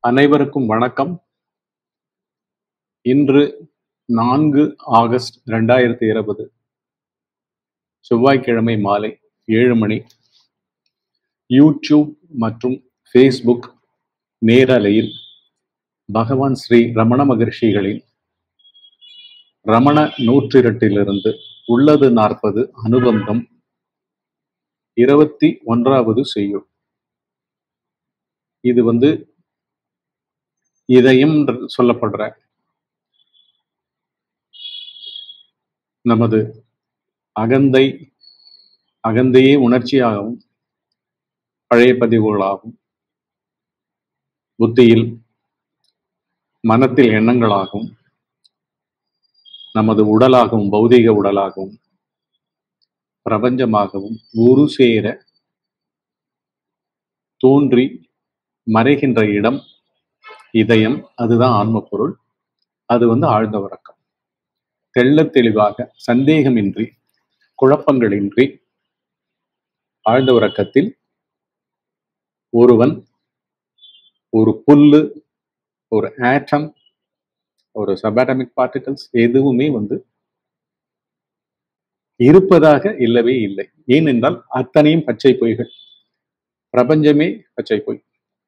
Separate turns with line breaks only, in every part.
அனைவருக்கும் வணக்கம் இன்று நான்கு ஆகஸ்ட் ரெண்டாயிரத்தி இருபது செவ்வாய்க்கிழமை மாலை ஏழு மணி யூடியூப் மற்றும் ஃபேஸ்புக் நேரலையில் பகவான் ஸ்ரீ ரமண மகர்ஷிகளின் ரமண நூற்றிரட்டிலிருந்து உள்ளது நாற்பது அனுபந்தம் இருபத்தி ஒன்றாவது செய்யுள் இது வந்து இதயம் என்று சொல்லப்படுற நமது அகந்தை அகந்தையே உணர்ச்சியாகவும் பழைய பதிவுகளாகும் புத்தியில் மனத்தில் எண்ணங்களாகவும் நமது உடலாகவும் பௌதீக உடலாகவும் பிரபஞ்சமாகவும் ஒரு சேர தோன்றி மறைகின்ற இடம் இதயம் அதுதான் ஆன்ம பொருள் அது வந்து ஆழ்ந்த உறக்கம் தெள்ளத் தெளிவாக சந்தேகமின்றி குழப்பங்களின்றி ஆழ்ந்த உறக்கத்தில் ஒருவன் ஒரு புல்லு ஒரு ஆட்டம் ஒரு சபாட்டமிக் பார்ட்டிகல்ஸ் எதுவுமே வந்து இருப்பதாக இல்லவே இல்லை ஏனென்றால் அத்தனையும் பச்சை பொய்கள் பிரபஞ்சமே பச்சை பொய்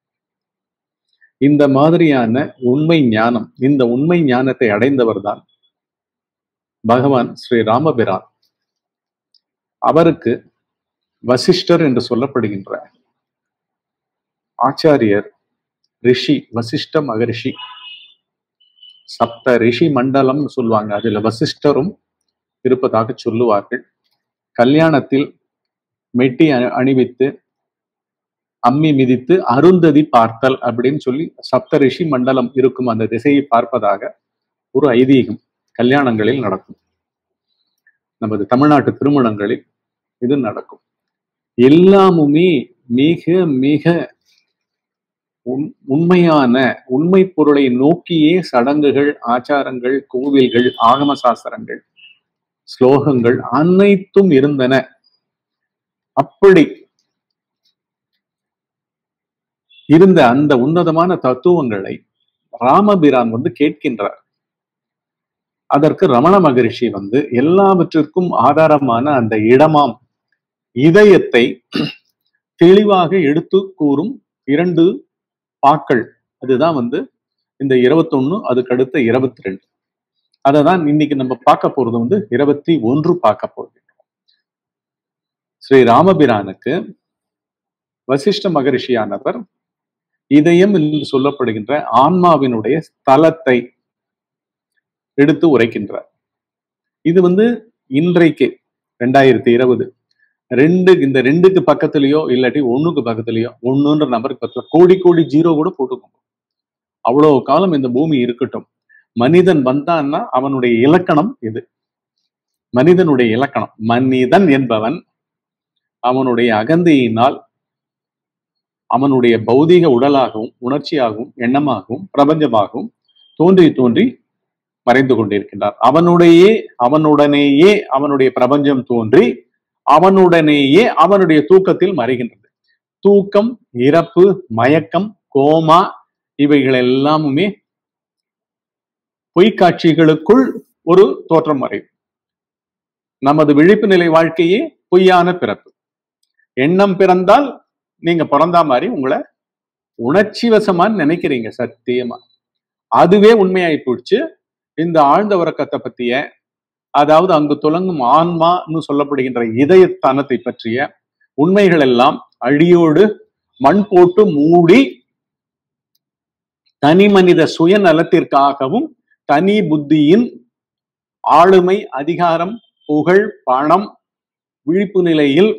இந்த மாதிரியான உண்மை ஞானம் இந்த உண்மை ஞானத்தை அடைந்தவர்தான் பகவான் ஸ்ரீ ராமபிரான் அவருக்கு வசிஷ்டர் என்று சொல்லப்படுகின்ற ஆச்சாரியர் ரிஷி வசிஷ்ட மகரிஷி சப்த ரிஷி மண்டலம்னு சொல்லுவாங்க அதுல வசிஷ்டரும் இருப்பதாக சொல்லுவார்கள் கல்யாணத்தில் மெட்டி அணி- அணிவித்து அம்மி மிதித்து அருந்ததி பார்த்தல் அப்படின்னு சொல்லி சப்த ரிஷி மண்டலம் இருக்கும் அந்த திசையை பார்ப்பதாக ஒரு ஐதீகம் கல்யாணங்களில் நடக்கும் நமது தமிழ்நாட்டு திருமணங்களில் இது நடக்கும் எல்லாமுமே மிக மிக உண்- உண்மையான உண்மை பொருளை நோக்கியே சடங்குகள் ஆச்சாரங்கள் கோவில்கள் ஆகம சாஸ்திரங்கள் ஸ்லோகங்கள் அனைத்தும் இருந்தன அப்படி இருந்த அந்த உன்னதமான தத்துவங்களை ராமபிரான் வந்து கேட்கின்றார் அதற்கு ரமண மகரிஷி வந்து எல்லாவற்றிற்கும் ஆதாரமான அந்த இடமாம் இதயத்தை தெளிவாக எடுத்து கூறும் இரண்டு பாக்கள் அதுதான் வந்து இந்த இருபத்தொன்னு அதுக்கு அடுத்த இருபத்தி ரெண்டு அதை தான் இன்னைக்கு நம்ம பார்க்க போறது வந்து இருபத்தி ஒன்று பார்க்க போகிறோம் ஸ்ரீ ராமபிரானுக்கு வசிஷ்ட மகரிஷியானவர் இதயம் என்று சொல்லப்படுகின்ற ஆன்மாவினுடைய ஸ்தலத்தை எடுத்து உரைக்கின்றார் இது வந்து இன்றைக்கு ரெண்டாயிரத்தி இருபது ரெண்டு இந்த ரெண்டுக்கு பக்கத்துலயோ இல்லாட்டி ஒண்ணுக்கு பக்கத்துலயோ ஒண்ணுன்ற நம்பருக்கு பக்கத்துல கோடி கோடி ஜீரோ கூட போட்டுக்கோங்க அவ்வளவு காலம் இந்த பூமி இருக்கட்டும் மனிதன் வந்தான்னா அவனுடைய இலக்கணம் இது மனிதனுடைய இலக்கணம் மனிதன் என்பவன் அவனுடைய அகந்தையினால் அவனுடைய பௌதீக உடலாகவும் உணர்ச்சியாகவும் எண்ணமாகவும் பிரபஞ்சமாகவும் தோன்றி தோன்றி மறைந்து கொண்டிருக்கின்றார் அவனுடைய அவனுடனேயே அவனுடைய பிரபஞ்சம் தோன்றி அவனுடனேயே அவனுடைய தூக்கத்தில் மறைகின்றது தூக்கம் இறப்பு மயக்கம் கோமா இவைகள் எல்லாமுமே பொய்க்காட்சிகளுக்குள் ஒரு தோற்றம் மறைவு நமது விழிப்பு நிலை வாழ்க்கையே பொய்யான பிறப்பு எண்ணம் பிறந்தால் நீங்க பிறந்தா மாதிரி உங்களை உணர்ச்சி வசமான்னு நினைக்கிறீங்க சத்தியமா அதுவே உண்மையாயி போச்சு இந்த ஆழ்ந்த உறக்கத்தை பத்திய அதாவது அங்கு துலங்கும் ஆன்மான்னு சொல்லப்படுகின்ற இதயஸ்தானத்தை பற்றிய உண்மைகள் எல்லாம் அடியோடு மண் போட்டு மூடி தனி மனித சுயநலத்திற்காகவும் தனி புத்தியின் ஆளுமை அதிகாரம் புகழ் பணம் விழிப்பு நிலையில்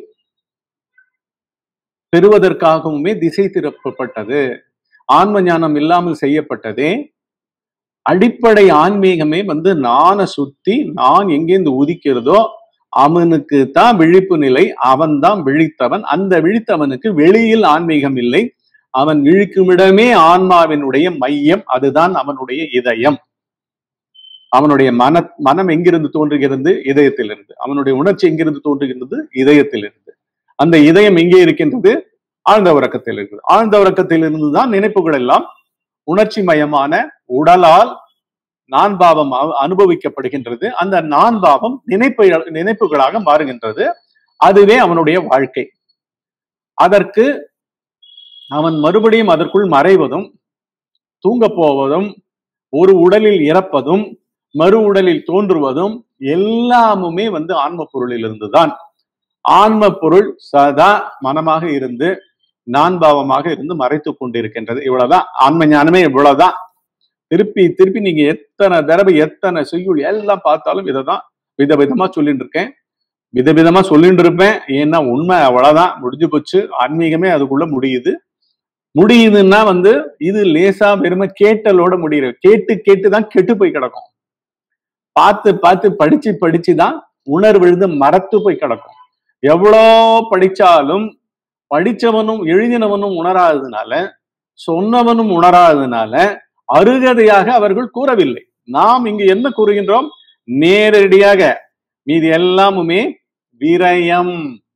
பெறுவதற்காகவுமே திசை திருப்பப்பட்டது ஆன்ம ஞானம் இல்லாமல் செய்யப்பட்டதே அடிப்படை ஆன்மீகமே வந்து நானை சுத்தி நான் எங்கேருந்து உதிக்கிறதோ அவனுக்கு தான் விழிப்பு நிலை அவன் தான் விழித்தவன் அந்த விழித்தவனுக்கு வெளியில் ஆன்மீகம் இல்லை அவன் விழிக்குமிடமே ஆன்மாவினுடைய மையம் அதுதான் அவனுடைய இதயம் அவனுடைய மன மனம் எங்கிருந்து தோன்றுகிறது இதயத்திலிருந்து அவனுடைய உணர்ச்சி எங்கிருந்து தோன்றுகிறது இதயத்திலிருந்து அந்த இதயம் எங்கே இருக்கின்றது ஆழ்ந்த உறக்கத்தில் இருக்குது ஆழ்ந்த உறக்கத்தில் இருந்து தான் நினைப்புகள் எல்லாம் உணர்ச்சி மயமான உடலால் நான் பாவம் அ- அனுபவிக்கப்படுகின்றது அந்த நான் பாவம் நினைப்பு நினைப்புகளாக மாறுகின்றது அதுவே அவனுடைய வாழ்க்கை அதற்கு அவன் மறுபடியும் அதற்குள் மறைவதும் தூங்கப் போவதும் ஒரு உடலில் இறப்பதும் மறு உடலில் தோன்றுவதும் எல்லாமுமே வந்து ஆன்ம பொருளில் இருந்துதான் ஆன்ம பொருள் சதா மனமாக இருந்து நான் பாவமாக இருந்து மறைத்து கொண்டிருக்கின்றது இவ்வளவுதான் ஆன்ம ஞானமே இவ்வளவுதான் திருப்பி திருப்பி நீங்க எத்தனை தடவை எத்தனை செய்யுள் எல்லாம் பார்த்தாலும் இதைதான் விதவிதமா சொல்லிட்டு இருக்கேன் விதவிதமா சொல்லிட்டு இருப்பேன் ஏன்னா உண்மை அவ்வளவுதான் முடிஞ்சு போச்சு ஆன்மீகமே அதுக்குள்ள முடியுது முடியுதுன்னா வந்து இது லேசா வெறுமை கேட்டலோட முடியுது கேட்டு கேட்டு தான் கெட்டு போய் கிடக்கும் பார்த்து பார்த்து படிச்சு படிச்சு தான் உணர்வு விழுந்து மரத்து போய் கிடக்கும் எவ்வளோ படிச்சாலும் படிச்சவனும் எழுதினவனும் உணராததுனால சொன்னவனும் உணராததுனால அருகதையாக அவர்கள் கூறவில்லை நாம் இங்கு என்ன கூறுகின்றோம் நேரடியாக மீது எல்லாமுமே விரயம்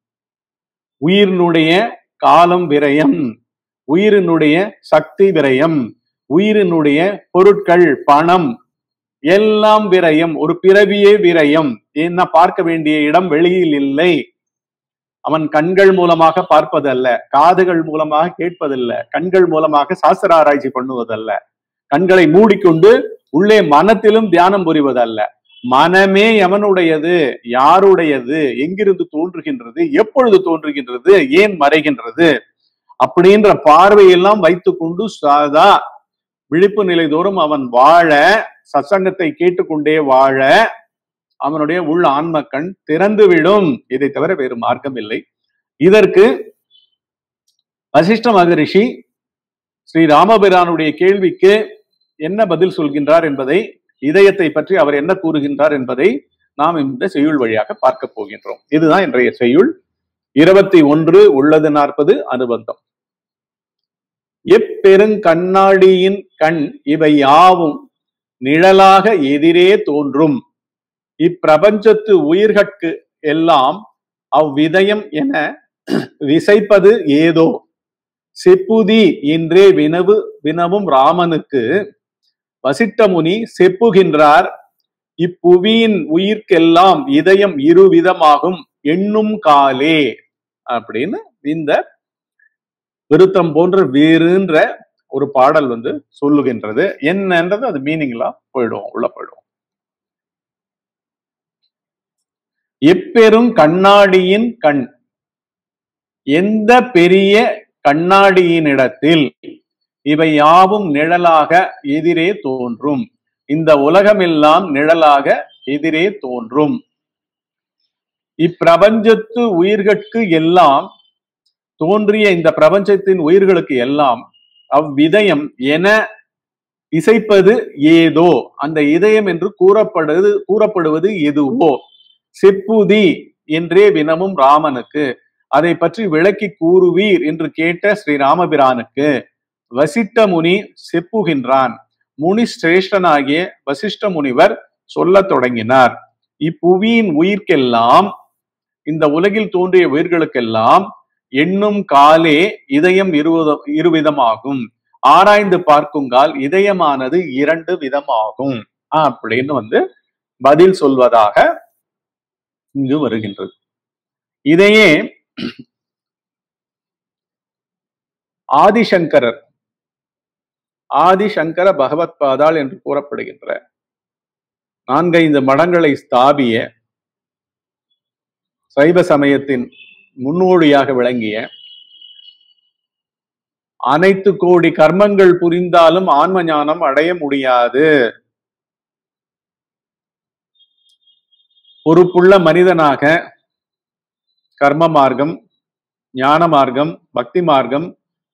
உயிரினுடைய காலம் விரயம் உயிரினுடைய சக்தி விரயம் உயிரினுடைய பொருட்கள் பணம் எல்லாம் விரயம் ஒரு பிறவியே விரயம் என்ன பார்க்க வேண்டிய இடம் வெளியில் இல்லை அவன் கண்கள் மூலமாக பார்ப்பதல்ல காதுகள் மூலமாக கேட்பதல்ல கண்கள் மூலமாக சாஸ்திர ஆராய்ச்சி பண்ணுவதல்ல கண்களை மூடிக்கொண்டு உள்ளே மனத்திலும் தியானம் புரிவதல்ல மனமே எவனுடையது யாருடையது எங்கிருந்து தோன்றுகின்றது எப்பொழுது தோன்றுகின்றது ஏன் மறைகின்றது அப்படின்ற பார்வையெல்லாம் வைத்துக்கொண்டு சாதா விழிப்பு நிலை தோறும் அவன் வாழ சத்சங்கத்தை கேட்டுக்கொண்டே வாழ அவனுடைய உள் ஆன்மக்கண் திறந்து விடும் இதை தவிர வேறு மார்க்கம் இல்லை இதற்கு வசிஷ்ட மகரிஷி ஸ்ரீ ராமபிரானுடைய கேள்விக்கு என்ன பதில் சொல்கின்றார் என்பதை இதயத்தை பற்றி அவர் என்ன கூறுகின்றார் என்பதை நாம் இந்த செய்யுள் வழியாக பார்க்க போகின்றோம் இதுதான் இன்றைய செய்யுள் இருபத்தி ஒன்று உள்ளது நாற்பது அனுபந்தம் எப்பெருங்கண்ணாடியின் கண் இவை யாவும் நிழலாக எதிரே தோன்றும் இப்பிரபஞ்சத்து உயிர்கட்கு எல்லாம் அவ்விதயம் என விசைப்பது ஏதோ செப்புதி என்றே வினவு வினவும் ராமனுக்கு வசிட்டமுனி செப்புகின்றார் இப்புவியின் உயிர்க்கெல்லாம் இதயம் இருவிதமாகும் எண்ணும் காலே அப்படின்னு இந்த விருத்தம் போன்ற வேறுன்ற ஒரு பாடல் வந்து சொல்லுகின்றது என்னன்றது அது மீனிங்லா போயிடும் உள்ள போயிடும் எப்பெரும் கண்ணாடியின் கண் எந்த பெரிய கண்ணாடியினிடத்தில் இவை யாவும் நிழலாக எதிரே தோன்றும் இந்த உலகமெல்லாம் நிழலாக எதிரே தோன்றும் இப்பிரபஞ்சத்து உயிர்கட்கு எல்லாம் தோன்றிய இந்த பிரபஞ்சத்தின் உயிர்களுக்கு எல்லாம் அவ்விதயம் என இசைப்பது ஏதோ அந்த இதயம் என்று கூறப்படுவது கூறப்படுவது எதுவோ செப்புதி என்றே வினமும் ராமனுக்கு அதை பற்றி விளக்கி கூறுவீர் என்று கேட்ட ஸ்ரீ ராமபிரானுக்கு வசிட்ட முனி செப்புகின்றான் முனி சிரேஷ்டனாகிய வசிஷ்ட முனிவர் சொல்லத் தொடங்கினார் இப்புவியின் உயிர்க்கெல்லாம் இந்த உலகில் தோன்றிய உயிர்களுக்கெல்லாம் எண்ணும் காலே இதயம் இருவத இருவிதமாகும் ஆராய்ந்து பார்க்குங்கால் இதயமானது இரண்டு விதமாகும் அப்படின்னு வந்து பதில் சொல்வதாக இங்கு வருகின்றது இதையே ஆதிசங்கரர் ஆதிசங்கர பகவத் பாதாள் என்று கூறப்படுகின்ற நான்கைந்து மடங்களை ஸ்தாபிய சைவ சமயத்தின் முன்னோடியாக விளங்கிய அனைத்து கோடி கர்மங்கள் புரிந்தாலும் ஆன்ம ஞானம் அடைய முடியாது பொறுப்புள்ள மனிதனாக கர்ம மார்க்கம் ஞான மார்க்கம் பக்தி மார்க்கம்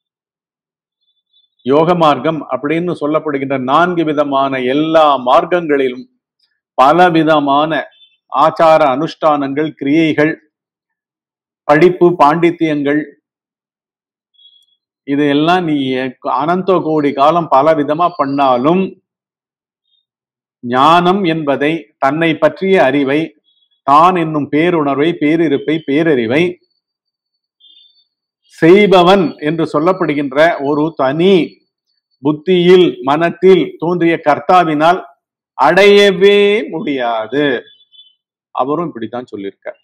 யோக மார்க்கம் அப்படின்னு சொல்லப்படுகின்ற நான்கு விதமான எல்லா மார்க்கங்களிலும் பல விதமான ஆச்சார அனுஷ்டானங்கள் கிரியைகள் படிப்பு பாண்டித்தியங்கள் இது எல்லாம் நீ அனந்த கோடி காலம் பல விதமா பண்ணாலும் ஞானம் என்பதை தன்னை பற்றிய அறிவை தான் என்னும் பேருணர்வை பேரிருப்பை பேரறிவை செய்பவன் என்று சொல்லப்படுகின்ற ஒரு தனி புத்தியில் மனத்தில் தோன்றிய கர்த்தாவினால் அடையவே முடியாது அவரும் இப்படித்தான் சொல்லியிருக்கார்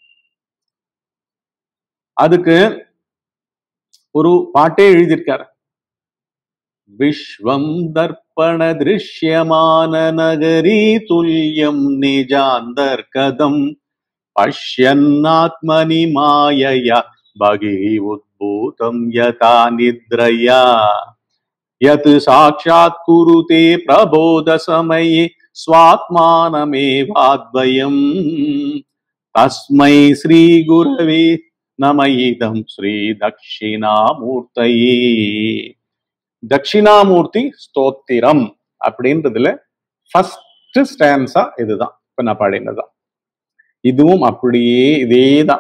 அதுக்கு ஒரு பாட்டே எழுதியிருக்கார் விஸ்வம் தர்ப்பண திருஷ்யமான நகரி துல்லியம் நிஜாந்தர்கதம் பஷ்யன்னாத்மனி மாயயா பகி உத்பூதம் யதா நித்ரயா யத் சாட்சாத் குருதே பிரபோத சமயே ஸ்வாத்மானமேவாத்வயம் தஸ்மை ஸ்ரீ குரவே நம இதம் ஸ்ரீ தட்சிணாமூர்த்தையே தட்சிணாமூர்த்தி ஸ்தோத்திரம் அப்படின்றதுல ஃபர்ஸ்ட் ஸ்டான்ஸா இதுதான் இப்ப நான் பாடினதுதான் இதுவும் அப்படியே இதேதான்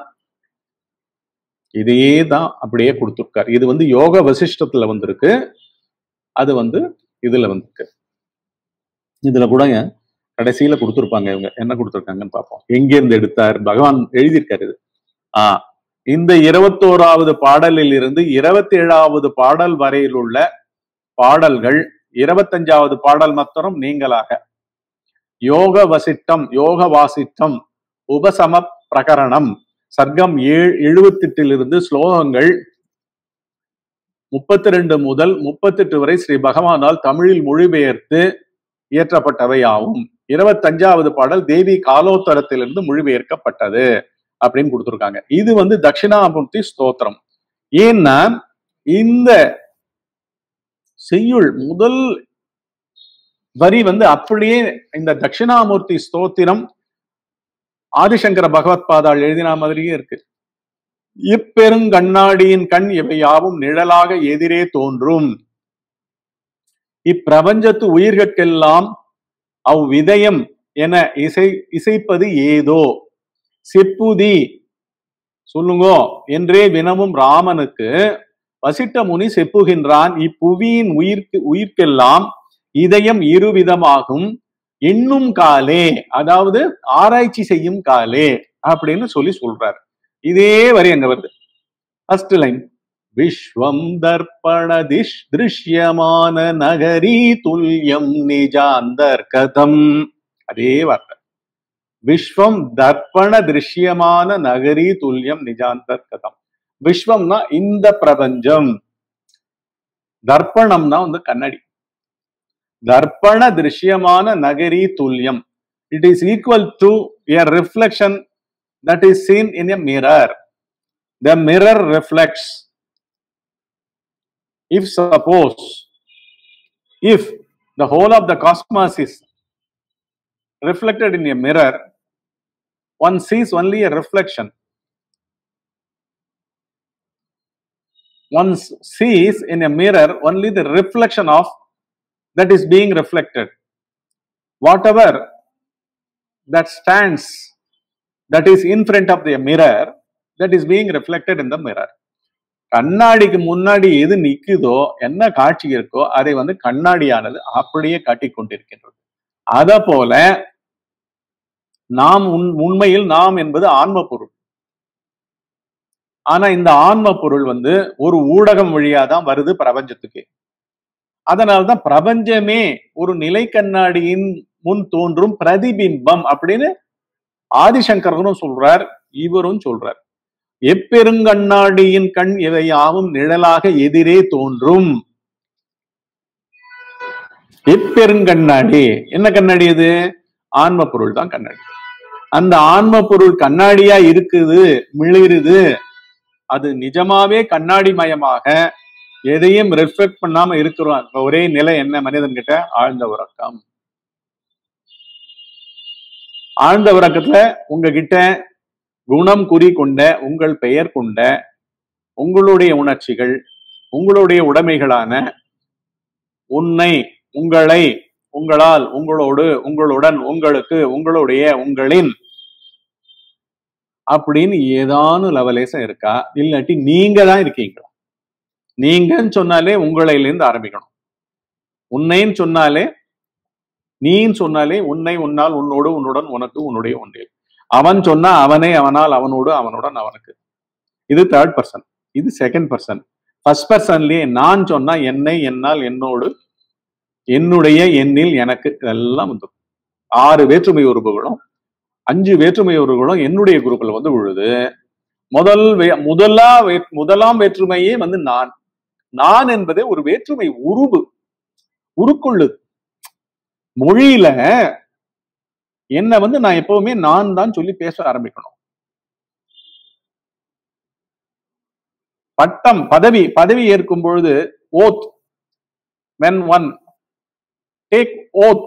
இதே தான் அப்படியே கொடுத்துருக்காரு இது வந்து யோக வசிஷ்டத்துல வந்திருக்கு அது வந்து இதுல வந்திருக்கு இதுல கூட கடைசியில கொடுத்துருப்பாங்க இவங்க என்ன கொடுத்துருக்காங்கன்னு பார்ப்போம் எங்கிருந்து எடுத்தார் பகவான் எழுதியிருக்காரு இது ஆ இந்த இருபத்தோராவது பாடலில் இருந்து இருபத்தி ஏழாவது பாடல் வரையில் உள்ள பாடல்கள் இருபத்தஞ்சாவது பாடல் மாத்திரம் நீங்களாக யோக வசிட்டம் யோக வாசிட்டம் உபசம பிரகரணம் சர்க்கம் ஏழு எழுபத்தெட்டிலிருந்து ஸ்லோகங்கள் முப்பத்தி ரெண்டு முதல் முப்பத்தெட்டு வரை ஸ்ரீ பகவானால் தமிழில் மொழிபெயர்த்து இயற்றப்பட்டவை ஆகும் இருபத்தஞ்சாவது பாடல் தேவி காலோத்தரத்திலிருந்து மொழிபெயர்க்கப்பட்டது அப்படின்னு கொடுத்துருக்காங்க இது வந்து தட்சிணாமூர்த்தி ஸ்தோத்திரம் ஏன்னா இந்த செய்யுள் முதல் வரி வந்து அப்படியே இந்த தட்சிணாமூர்த்தி ஸ்தோத்திரம் ஆதிசங்கர பகவத் பாதாள் எழுதின மாதிரியே இருக்கு இப்பெருங்கண்ணாடியின் கண் இவை யாவும் நிழலாக எதிரே தோன்றும் இப்பிரபஞ்சத்து உயிர்கட்கெல்லாம் அவ்விதயம் என இசை இசைப்பது ஏதோ செப்புதி சொல்லுங்கோ என்றே வினவும் ராமனுக்கு வசிட்ட முனி செப்புகின்றான் இப்புவியின் உயிர்க்கு உயிர்க்கெல்லாம் இதயம் இருவிதமாகும் எண்ணும் காலே அதாவது ஆராய்ச்சி செய்யும் காலே அப்படின்னு சொல்லி சொல்றார் இதே வரி அங்க வருது ஃபர்ஸ்ட் லைன் விஸ்வம் தர்ப்பண திஷ் திருஷ்யமான நகரி துல்லியம் நிஜாந்தர்கதம் அதே வார்த்தை விஸ்வம் தர்ப்பண திருஷ்யமான நகரி துல்லியம் நிஜாந்தர்கதம் விஸ்வம்னா இந்த பிரபஞ்சம் தர்ப்பணம்னா வந்து கண்ணாடி தர்ப்பண திருஷ்யமான நகரி துல்லியம் it is equal to a reflection that is seen in a mirror. The mirror reflects. If suppose, if the whole of the cosmos is reflected in a mirror, one sees only a reflection. One s- sees in a mirror only the reflection of that is being reflected. Whatever that stands that is in front of the mirror that is being reflected in the mirror கண்ணாடிக்கு முன்னாடி எது நிக்குதோ என்ன காட்சி இருக்கோ அதை வந்து கண்ணாடியானது அப்படியே காட்டிக் கொண்டிருக்கின்றது அத போல நாம் உண் உண்மையில் நாம் என்பது ஆன்ம பொருள் ஆனா இந்த ஆன்ம பொருள் வந்து ஒரு ஊடகம் வழியா தான் வருது பிரபஞ்சத்துக்கு அதனால்தான் பிரபஞ்சமே ஒரு நிலை கண்ணாடியின் முன் தோன்றும் பிரதிபிம்பம் அப்படின்னு ஆதிசங்கரனும் சொல்றார் இவரும் சொல்றார் எப்பெருங்கண்ணாடியின் கண் இவை யாவும் நிழலாக எதிரே தோன்றும் எப்பெருங்கண்ணாடி என்ன கண்ணாடி இது ஆன்ம பொருள் தான் கண்ணாடி அந்த ஆன்ம பொருள் கண்ணாடியா இருக்குது மிளிருது அது நிஜமாவே கண்ணாடி மயமாக எதையும் ரெஃப்ளெக்ட் பண்ணாம இருக்கிறோம் ஒரே நிலை என்ன மனிதன் கிட்ட ஆழ்ந்த உறக்கம் ஆழ்ந்த உறக்கத்துல உங்ககிட்ட குணம் குறி கொண்ட உங்கள் பெயர் கொண்ட உங்களுடைய உணர்ச்சிகள் உங்களுடைய உடைமைகளான உன்னை உங்களை உங்களால் உங்களோடு உங்களுடன் உங்களுக்கு உங்களுடைய உங்களின் அப்படின்னு ஏதானும் லவலேசம் இருக்கா இல்லாட்டி நீங்க தான் இருக்கீங்களா நீங்கன்னு சொன்னாலே உங்களையிலேருந்து ஆரம்பிக்கணும் உன்னைன்னு சொன்னாலே நீன்னு சொன்னாலே உன்னை உன்னால் உன்னோடு உன்னுடன் உனக்கு உன்னுடைய ஒன்றில் அவன் சொன்னா அவனே அவனால் அவனோடு அவனுடன் அவனுக்கு இது தேர்ட் பர்சன் இது செகண்ட் பர்சன் ஃபர்ஸ்ட் பர்சன்லயே நான் சொன்னா என்னை என்னால் என்னோடு என்னுடைய எண்ணில் எனக்கு இதெல்லாம் வந்து ஆறு வேற்றுமை உறுப்புகளும் அஞ்சு வேற்றுமை உறுப்புகளும் என்னுடைய குரூப்ல வந்து விழுது முதல் வே- முதலா வே- முதலாம் வேற்றுமையே வந்து நான் நான் என்பதே ஒரு வேற்றுமை உருவு உருக்குள்ளது மொழியில என்ன வந்து நான் எப்பவுமே நான் தான் சொல்லி பேச ஆரம்பிக்கணும் பட்டம் பதவி பதவி ஏற்கும் பொழுது oath when one take oath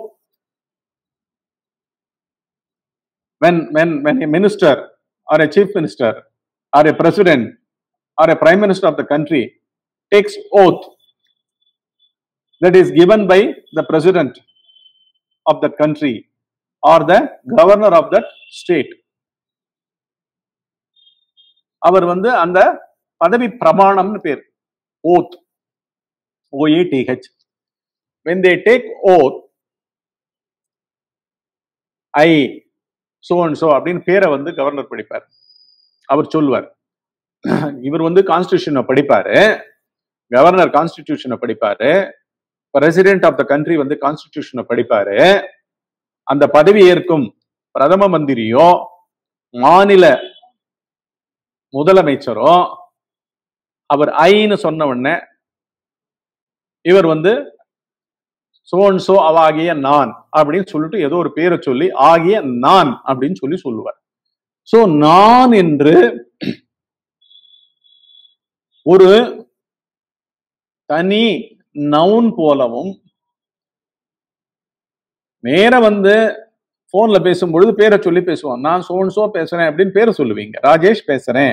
when when when a minister or a chief minister or a president or a prime minister of the country takes oath that is given by the president of that country or the governor of that state அவர் வந்து அந்த பதவி பிரமாணம்னு பேர் oath O A T H when they take oath I so and so அப்படின்னு பேரை வந்து governor படிப்பார் அவர் சொல்லுவார் இவர் வந்து கான்ஸ்டிடியூஷனை படிப்பாரு கவர்னர் கான்ஸ்டிடியூஷனை படிப்பாரு பிரசிடென்ட் ஆஃப் த கண்ட்ரி வந்து கான்ஸ்டிடியூஷனை படிப்பாரு அந்த பதவி ஏற்கும் பிரதம மந்திரியோ மாநில முதலமைச்சரோ அவர் ஐன்னு சொன்ன உடனே இவர் வந்து சோன் சோ அவாகிய நான் அப்படின்னு சொல்லிட்டு ஏதோ ஒரு பேரை சொல்லி ஆகிய நான் அப்படின்னு சொல்லி சொல்லுவார் சோ நான் என்று ஒரு தனி நவுன் போலவும் நேர வந்து போன்ல பேசும்பொழுது பேரை சொல்லி பேசுவோம் நான் சோன் சோ பேசுறேன் அப்படின்னு பேரை சொல்லுவீங்க ராஜேஷ் பேசுறேன்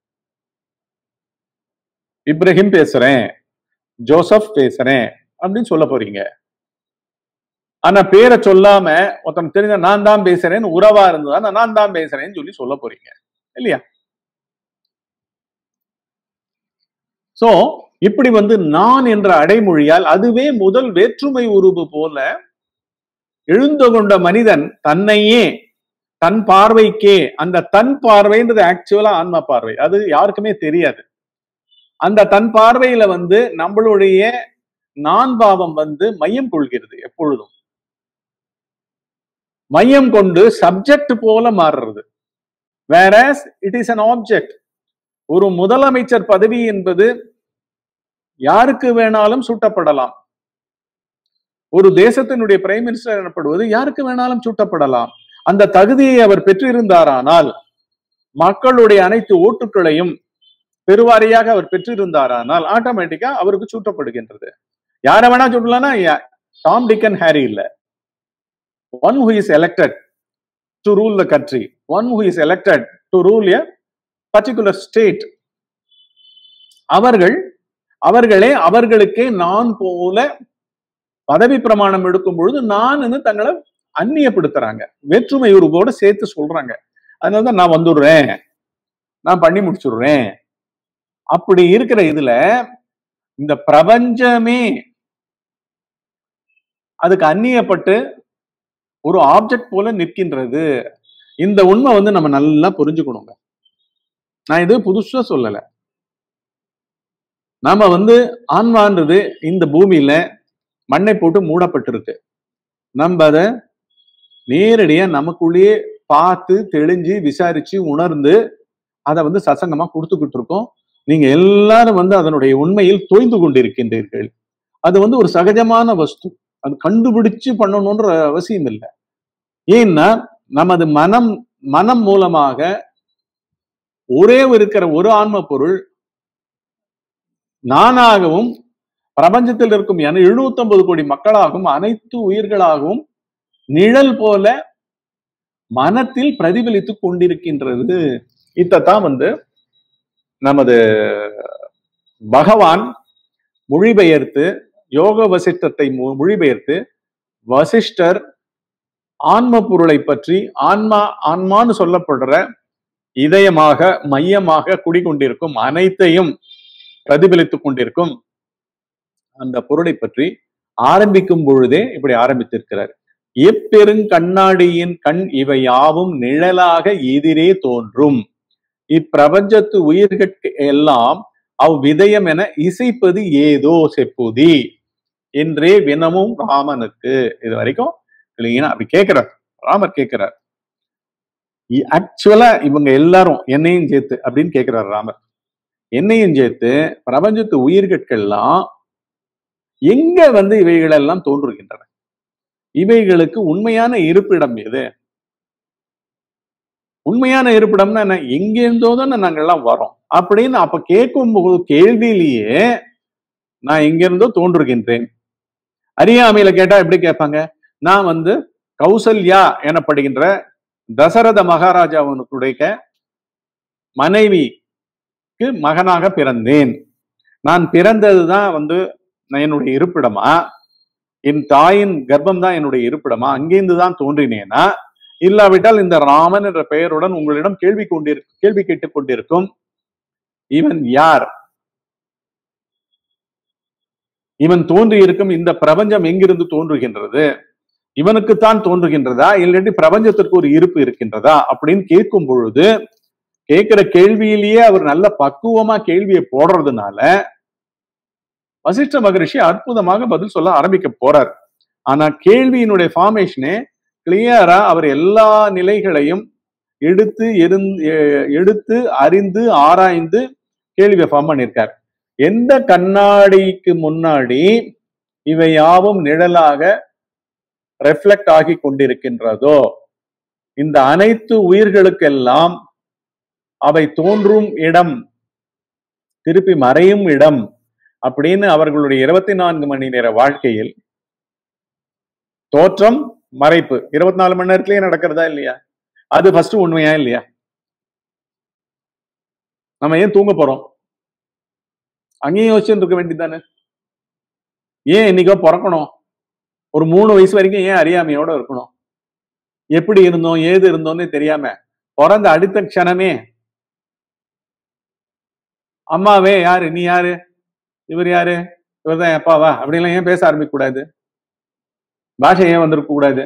இப்ராஹிம் பேசுறேன் ஜோசப் பேசுறேன் அப்படின்னு சொல்ல போறீங்க ஆனா பேரை சொல்லாம ஒருத்தன் தெரிஞ்ச நான் தான் பேசுறேன்னு உறவா இருந்ததா நான் தான் பேசுறேன்னு சொல்லி சொல்ல போறீங்க இல்லையா சோ இப்படி வந்து நான் என்ற அடைமொழியால் அதுவே முதல் வேற்றுமை உருவு போல எழுந்து கொண்ட மனிதன் தன்னையே தன் பார்வைக்கே அந்த தன் பார்வைன்றது ஆக்சுவலா ஆன்ம பார்வை அது யாருக்குமே தெரியாது அந்த தன் பார்வையில வந்து நம்மளுடைய நான் பாவம் வந்து மையம் கொள்கிறது எப்பொழுதும் மையம் கொண்டு சப்ஜெக்ட் போல மாறுறது வேற இட் இஸ் an ஆப்ஜெக்ட் ஒரு முதலமைச்சர் பதவி என்பது யாருக்கு வேணாலும் சூட்டப்படலாம் ஒரு தேசத்தினுடைய பிரைம் மினிஸ்டர் எனப்படுவது யாருக்கு வேணாலும் சூட்டப்படலாம் அந்த தகுதியை அவர் பெற்றிருந்தாரானால் மக்களுடைய அனைத்து ஓட்டுகளையும் பெருவாரியாக அவர் பெற்றிருந்தாரானால் ஆட்டோமேட்டிக்கா அவருக்கு சூட்டப்படுகின்றது யாரை வேணா சொல்லலாம்னா டாம் டிக்கன் ஹாரி இல்ல one who is elected to rule the country one who is elected to rule a particular state அவர்கள் அவர்களே அவர்களுக்கே நான் போல பதவி பிரமாணம் எடுக்கும் பொழுது நான் தங்களை அந்நியப்படுத்துறாங்க வேற்றுமை உருவோட சேர்த்து சொல்றாங்க அதனாலதான் நான் வந்துடுறேன் நான் பண்ணி முடிச்சுடுறேன் அப்படி இருக்கிற இதுல இந்த பிரபஞ்சமே அதுக்கு அந்நியப்பட்டு ஒரு ஆப்ஜெக்ட் போல நிற்கின்றது இந்த உண்மை வந்து நம்ம நல்லா புரிஞ்சுக்கணுங்க நான் இது புதுசா சொல்லல நாம வந்து ஆன்மான்றது இந்த பூமியில மண்ணை போட்டு மூடப்பட்டிருக்கு நம்ம அதை நேரடியா நமக்குள்ளேயே பார்த்து தெளிஞ்சு விசாரிச்சு உணர்ந்து அதை வந்து சசங்கமா கொடுத்துக்கிட்டு இருக்கோம் நீங்க எல்லாரும் வந்து அதனுடைய உண்மையில் தோய்ந்து கொண்டிருக்கின்றீர்கள் அது வந்து ஒரு சகஜமான வஸ்து அது கண்டுபிடிச்சு பண்ணணும்ன்ற அவசியம் இல்லை ஏன்னா நமது மனம் மனம் மூலமாக ஒரே இருக்கிற ஒரு ஆன்ம பொருள் நானாகவும் பிரபஞ்சத்தில் இருக்கும் என எழுநூத்தி கோடி மக்களாகவும் அனைத்து உயிர்களாகவும் நிழல் போல மனத்தில் பிரதிபலித்துக் கொண்டிருக்கின்றது இத்தான் வந்து நமது பகவான் மொழிபெயர்த்து யோக வசிஷ்டத்தை மொ- மொழிபெயர்த்து வசிஷ்டர் ஆன்ம பொருளை பற்றி ஆன்மா ஆன்மான்னு சொல்லப்படுற இதயமாக மையமாக குடிகொண்டிருக்கும் அனைத்தையும் பிரதிபலித்துக் கொண்டிருக்கும் அந்த பொருளை பற்றி ஆரம்பிக்கும் பொழுதே இப்படி ஆரம்பித்திருக்கிறார் எப்பெருங்கண்ணாடியின் கண் இவை யாவும் நிழலாக எதிரே தோன்றும் இப்பிரபஞ்சத்து உயிர்கட்கு எல்லாம் அவ்விதயம் என இசைப்பது ஏதோ செப்புதி என்றே வினமும் ராமனுக்கு இது வரைக்கும் கிளீனா அப்படி கேட்கிறார் ராமர் கேட்கிறார் ஆக்சுவலா இவங்க எல்லாரும் என்னையும் சேர்த்து அப்படின்னு கேட்கிறார் ராமர் என்னையும் சேர்த்து பிரபஞ்சத்து உயிர்கட்கெல்லாம் எங்க வந்து இவைகளெல்லாம் தோன்றுகின்றன இவைகளுக்கு உண்மையான இருப்பிடம் எது உண்மையான இருப்பிடம்னா என்ன எங்கிருந்தோ தானே நாங்கெல்லாம் வரோம் அப்படின்னு அப்ப கேட்கும் போது கேள்வியிலேயே நான் எங்கிருந்தோ தோன்றுகின்றேன் அறியாமையில கேட்டா எப்படி கேட்பாங்க நான் வந்து கௌசல்யா எனப்படுகின்ற தசரத மகாராஜாவுடைய மனைவிக்கு மகனாக பிறந்தேன் நான் பிறந்ததுதான் வந்து நான் என்னுடைய இருப்பிடமா என் தாயின் கர்ப்பம் தான் என்னுடைய இருப்பிடமா அங்கேருந்து தான் தோன்றினேனா இல்லாவிட்டால் இந்த ராமன் என்ற பெயருடன் உங்களிடம் கேள்வி கொண்டிரு கேள்வி கேட்டுக் கொண்டிருக்கும் இவன் யார் இவன் தோன்றி இருக்கும் இந்த பிரபஞ்சம் எங்கிருந்து தோன்றுகின்றது இவனுக்குத்தான் தோன்றுகின்றதா இல்லாட்டி பிரபஞ்சத்திற்கு ஒரு இருப்பு இருக்கின்றதா அப்படின்னு கேட்கும் பொழுது கேட்கிற கேள்வியிலேயே அவர் நல்ல பக்குவமா கேள்வியை போடுறதுனால வசிஷ்ட மகரிஷி அற்புதமாக பதில் சொல்ல ஆரம்பிக்க போறார் ஆனா கேள்வியினுடைய ஃபார்மேஷனே கிளியரா அவர் எல்லா நிலைகளையும் எடுத்து எரிந்து எ- எடுத்து அறிந்து ஆராய்ந்து கேள்வியை ஃபார்ம் பண்ணியிருக்கார் எந்த கண்ணாடிக்கு முன்னாடி இவை யாவும் நிழலாக ரெஃப்ளெக்ட் ஆகி கொண்டிருக்கின்றதோ இந்த அனைத்து உயிர்களுக்கெல்லாம் அவை தோன்றும் இடம் திருப்பி மறையும் இடம் அப்படின்னு அவர்களுடைய இருபத்தி நான்கு மணி நேர வாழ்க்கையில் தோற்றம் மறைப்பு இருபத்தி நாலு மணி நேரத்திலேயே நடக்கிறதா இல்லையா அது ஃபர்ஸ்ட் உண்மையா இல்லையா நம்ம ஏன் தூங்க போறோம் அங்கேயும் யோசிச்சுட்டு இருக்க வேண்டியதானே ஏன் இன்னைக்கோ பிறக்கணும் ஒரு மூணு வயசு வரைக்கும் ஏன் அறியாமையோட இருக்கணும் எப்படி இருந்தோம் ஏது இருந்தோம்னு தெரியாம பிறந்த அடுத்த க்ஷணமே அம்மாவே யாரு நீ யாரு இவர் யாரு இவர்தான் என் அப்பாவா அப்படிலாம் ஏன் பேச ஆரம்பிக்க கூடாது பாஷை ஏன் வந்திருக்க கூடாது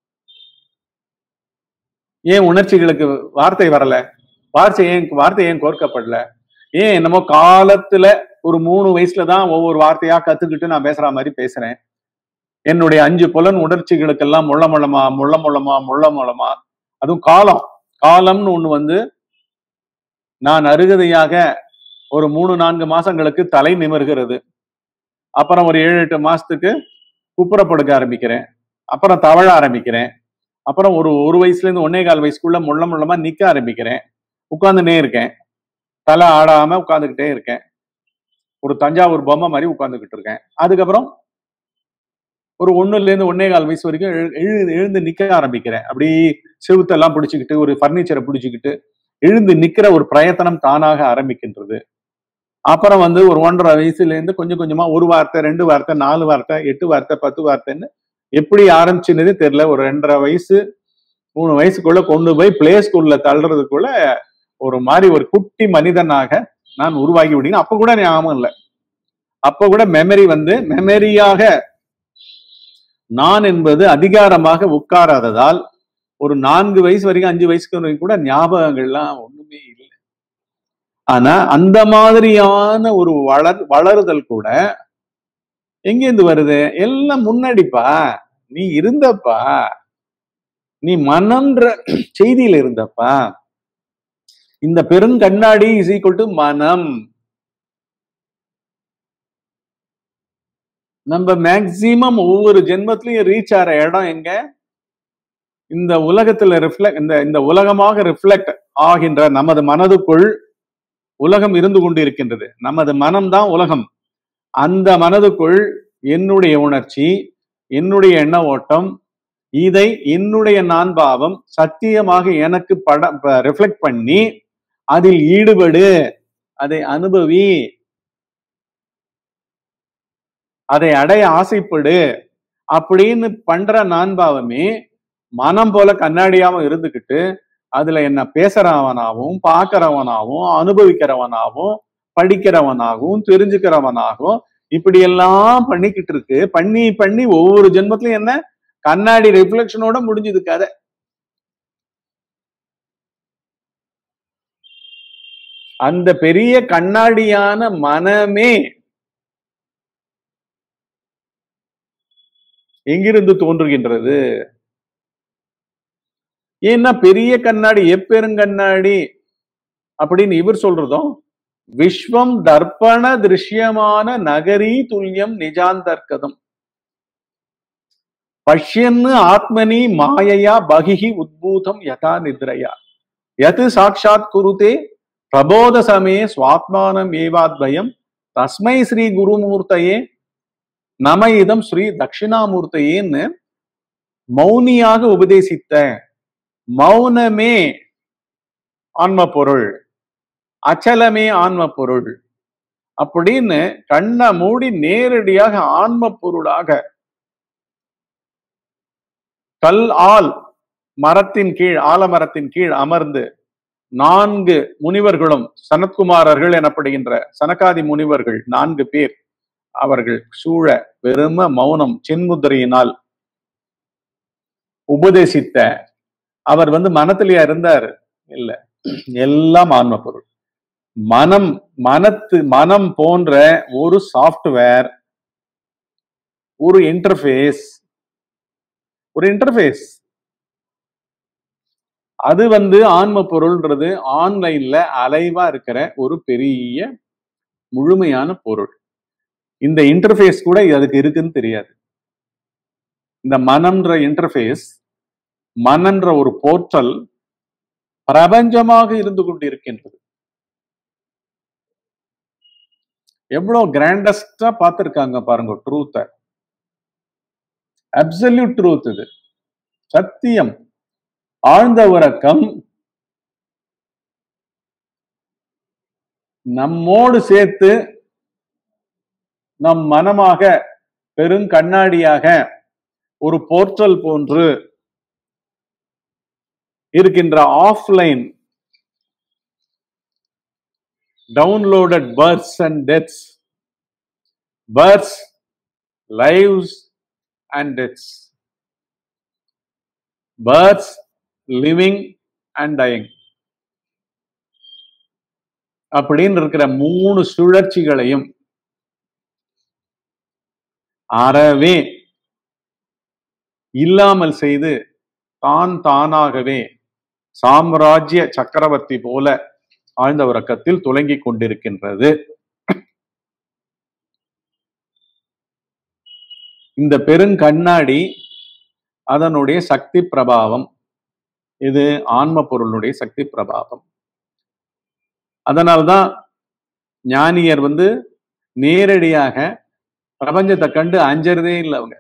ஏன் உணர்ச்சிகளுக்கு வார்த்தை வரல வார்த்தை ஏன் வார்த்தை ஏன் கோர்க்கப்படல ஏன் என்னமோ காலத்துல ஒரு மூணு வயசுல தான் ஒவ்வொரு வார்த்தையா கத்துக்கிட்டு நான் பேசுற மாதிரி பேசுறேன் என்னுடைய அஞ்சு புலன் உணர்ச்சிகளுக்கெல்லாம் முள்ள முள்ளமா முள்ள முள்ளமா முள்ள முள்ளமா அதுவும் காலம் காலம்னு ஒண்ணு வந்து நான் அருகதையாக ஒரு மூணு நான்கு மாசங்களுக்கு தலை நிமிர்கிறது அப்புறம் ஒரு ஏழு எட்டு மாசத்துக்கு குப்புறப்படுக்க ஆரம்பிக்கிறேன் அப்புறம் தவழ ஆரம்பிக்கிறேன் அப்புறம் ஒரு ஒரு வயசுல இருந்து ஒன்னே கால் வயசுக்குள்ள முள்ள முள்ளமா நிக்க ஆரம்பிக்கிறேன் உட்கார்ந்துட்டே இருக்கேன் தலை ஆடாம உட்கார்ந்துகிட்டே இருக்கேன் ஒரு தஞ்சாவூர் பொம்மை மாதிரி உட்கார்ந்துகிட்டு இருக்கேன் அதுக்கப்புறம் ஒரு ஒண்ணுல இருந்து ஒன்னே கால் வயசு வரைக்கும் எழு- எழுந்து எழுந்து நிக்க ஆரம்பிக்கிறேன் அப்படி செவுத்தெல்லாம் பிடிச்சிக்கிட்டு ஒரு ஃபர்னிச்சரை பிடிச்சிக்கிட்டு எழுந்து நிக்கிற ஒரு பிரயத்தனம் தானாக ஆரம்பிக்கின்றது அப்புறம் வந்து ஒரு ஒன்றரை வயசுல இருந்து கொஞ்சம் கொஞ்சமா ஒரு வார்த்தை ரெண்டு வார்த்தை நாலு வார்த்தை எட்டு வார்த்தை பத்து வார்த்தைன்னு எப்படி ஆரம்பிச்சுன்னதே தெரியல ஒரு ரெண்டரை வயசு மூணு வயசுக்குள்ள கொண்டு போய் பிளே ஸ்கூல்ல தள்ளுறதுக்குள்ள ஒரு மாதிரி ஒரு குட்டி மனிதனாக நான் உருவாகி விட்டீங்க அப்ப கூட ஞாபகம் இல்லை அப்ப கூட மெமரி வந்து மெமரியாக நான் என்பது அதிகாரமாக உட்காராததால் ஒரு நான்கு வயசு வரைக்கும் அஞ்சு வயசுக்கு வரைக்கும் கூட ஞாபகங்கள்லாம் ஒண்ணுமே இல்லை ஆனா அந்த மாதிரியான ஒரு வளர் வளருதல் கூட எங்கேருந்து வருது எல்லாம் முன்னாடிப்பா நீ இருந்தப்பா நீ மனம்ன்ற செய்தியில இருந்தப்பா இந்த பெருங்கண்ணாடி இஸ் ஈக்குவல் டு மனம் நம்ம மேக்சிமம் ஒவ்வொரு ஜென்மத்திலையும் ரீச் ஆற இடம் எங்க இந்த உலகத்துல ரிஃப்ளெக்ட் இந்த இந்த உலகமாக ரிஃப்ளெக்ட் ஆகின்ற நமது மனதுக்குள் உலகம் இருந்து கொண்டு இருக்கின்றது நமது மனம்தான் உலகம் அந்த மனதுக்குள் என்னுடைய உணர்ச்சி என்னுடைய எண்ண ஓட்டம் இதை என்னுடைய நான் பாவம் சத்தியமாக எனக்கு பட ரிஃப்ளெக்ட் பண்ணி அதில் ஈடுபடு அதை அனுபவி அதை அடைய ஆசைப்படு அப்படின்னு பண்ற நான் பாவமே மனம் போல கண்ணாடியாவும் இருந்துகிட்டு அதுல என்ன பேசுறவனாகவும் பார்க்கறவனாகவும் அனுபவிக்கிறவனாகவும் படிக்கிறவனாகவும் தெரிஞ்சுக்கிறவனாகவும் இப்படி எல்லாம் பண்ணிக்கிட்டு இருக்கு பண்ணி பண்ணி ஒவ்வொரு ஜென்மத்திலும் என்ன கண்ணாடி ரிஃப்ளெக்ஷனோட முடிஞ்சது கதை அந்த பெரிய கண்ணாடியான மனமே எங்கிருந்து தோன்றுகின்றது ஏன்னா பெரிய கண்ணாடி எப்பெருங்கண்ணாடி அப்படின்னு இவர் சொல்றதும் விஸ்வம் தர்ப்பண திருஷ்யமான நகரி துல்லியம் நிஜாந்தர்க்கதம் பஷ்யன்னு ஆத்மனி மாயையா பகிஹி உத்பூதம் யதா நித்ரயா யத் சாட்சாத் குருதே பிரபோத சமயே சுவாத்மானம் ஏவாத்வயம் தஸ்மை ஸ்ரீ குருமூர்த்தையே நம இதம் ஸ்ரீ தட்சிணாமூர்த்தையேன்னு மௌனியாக உபதேசித்த மௌனமே ஆன்ம பொருள் அச்சலமே ஆன்ம பொருள் அப்படின்னு கண்ணை மூடி நேரடியாக ஆன்ம பொருளாக கல் ஆல் மரத்தின் கீழ் ஆலமரத்தின் கீழ் அமர்ந்து நான்கு முனிவர்களும் சனத்குமாரர்கள் எனப்படுகின்ற சனகாதி முனிவர்கள் நான்கு பேர் அவர்கள் சூழ வெறும மௌனம் சின்முத்திரையினால் உபதேசித்த அவர் வந்து மனத்திலேயா இருந்தார் இல்ல எல்லாம் ஆன்ம பொருள் மனம் மனத்து மனம் போன்ற ஒரு சாஃப்ட்வேர் ஒரு இன்டர்ஃபேஸ் ஒரு இன்டர்ஃபேஸ் அது வந்து ஆன்ம பொருள்ன்றது ஆன்லைன்ல அலைவா இருக்கிற ஒரு பெரிய முழுமையான பொருள் இந்த இன்டர்ஃபேஸ் கூட அதுக்கு இருக்குன்னு தெரியாது இந்த மனம்ன்ற இன்டர்ஃபேஸ் மனன்ற ஒரு போர்ட்டல் பிரபஞ்சமாக இருந்து கொண்டிருக்கின்றது எவ்வளவு கிராண்டஸ்டா பார்த்திருக்காங்க பாருங்க ட்ரூத்த அப்சல்யூட் ட்ரூத் இது சத்தியம் ஆழ்ந்த உறக்கம் நம்மோடு சேர்த்து நம் மனமாக பெருங்கண்ணாடியாக ஒரு போர்ட்டல் போன்று இருக்கின்ற offline downloaded births and deaths births lives and deaths births living and dying அப்படின்னு இருக்கிற மூணு சுழற்சிகளையும் அறவே இல்லாமல் செய்து தான் தானாகவே சாம்ராஜ்ய சக்கரவர்த்தி போல ஆழ்ந்த உறக்கத்தில் துலங்கிக் கொண்டிருக்கின்றது இந்த பெருங்கண்ணாடி அதனுடைய சக்தி பிரபாவம் இது ஆன்ம பொருளுடைய சக்தி பிரபாவம் அதனால்தான் ஞானியர் வந்து நேரடியாக பிரபஞ்சத்தை கண்டு அஞ்சறதே இல்லை அவங்க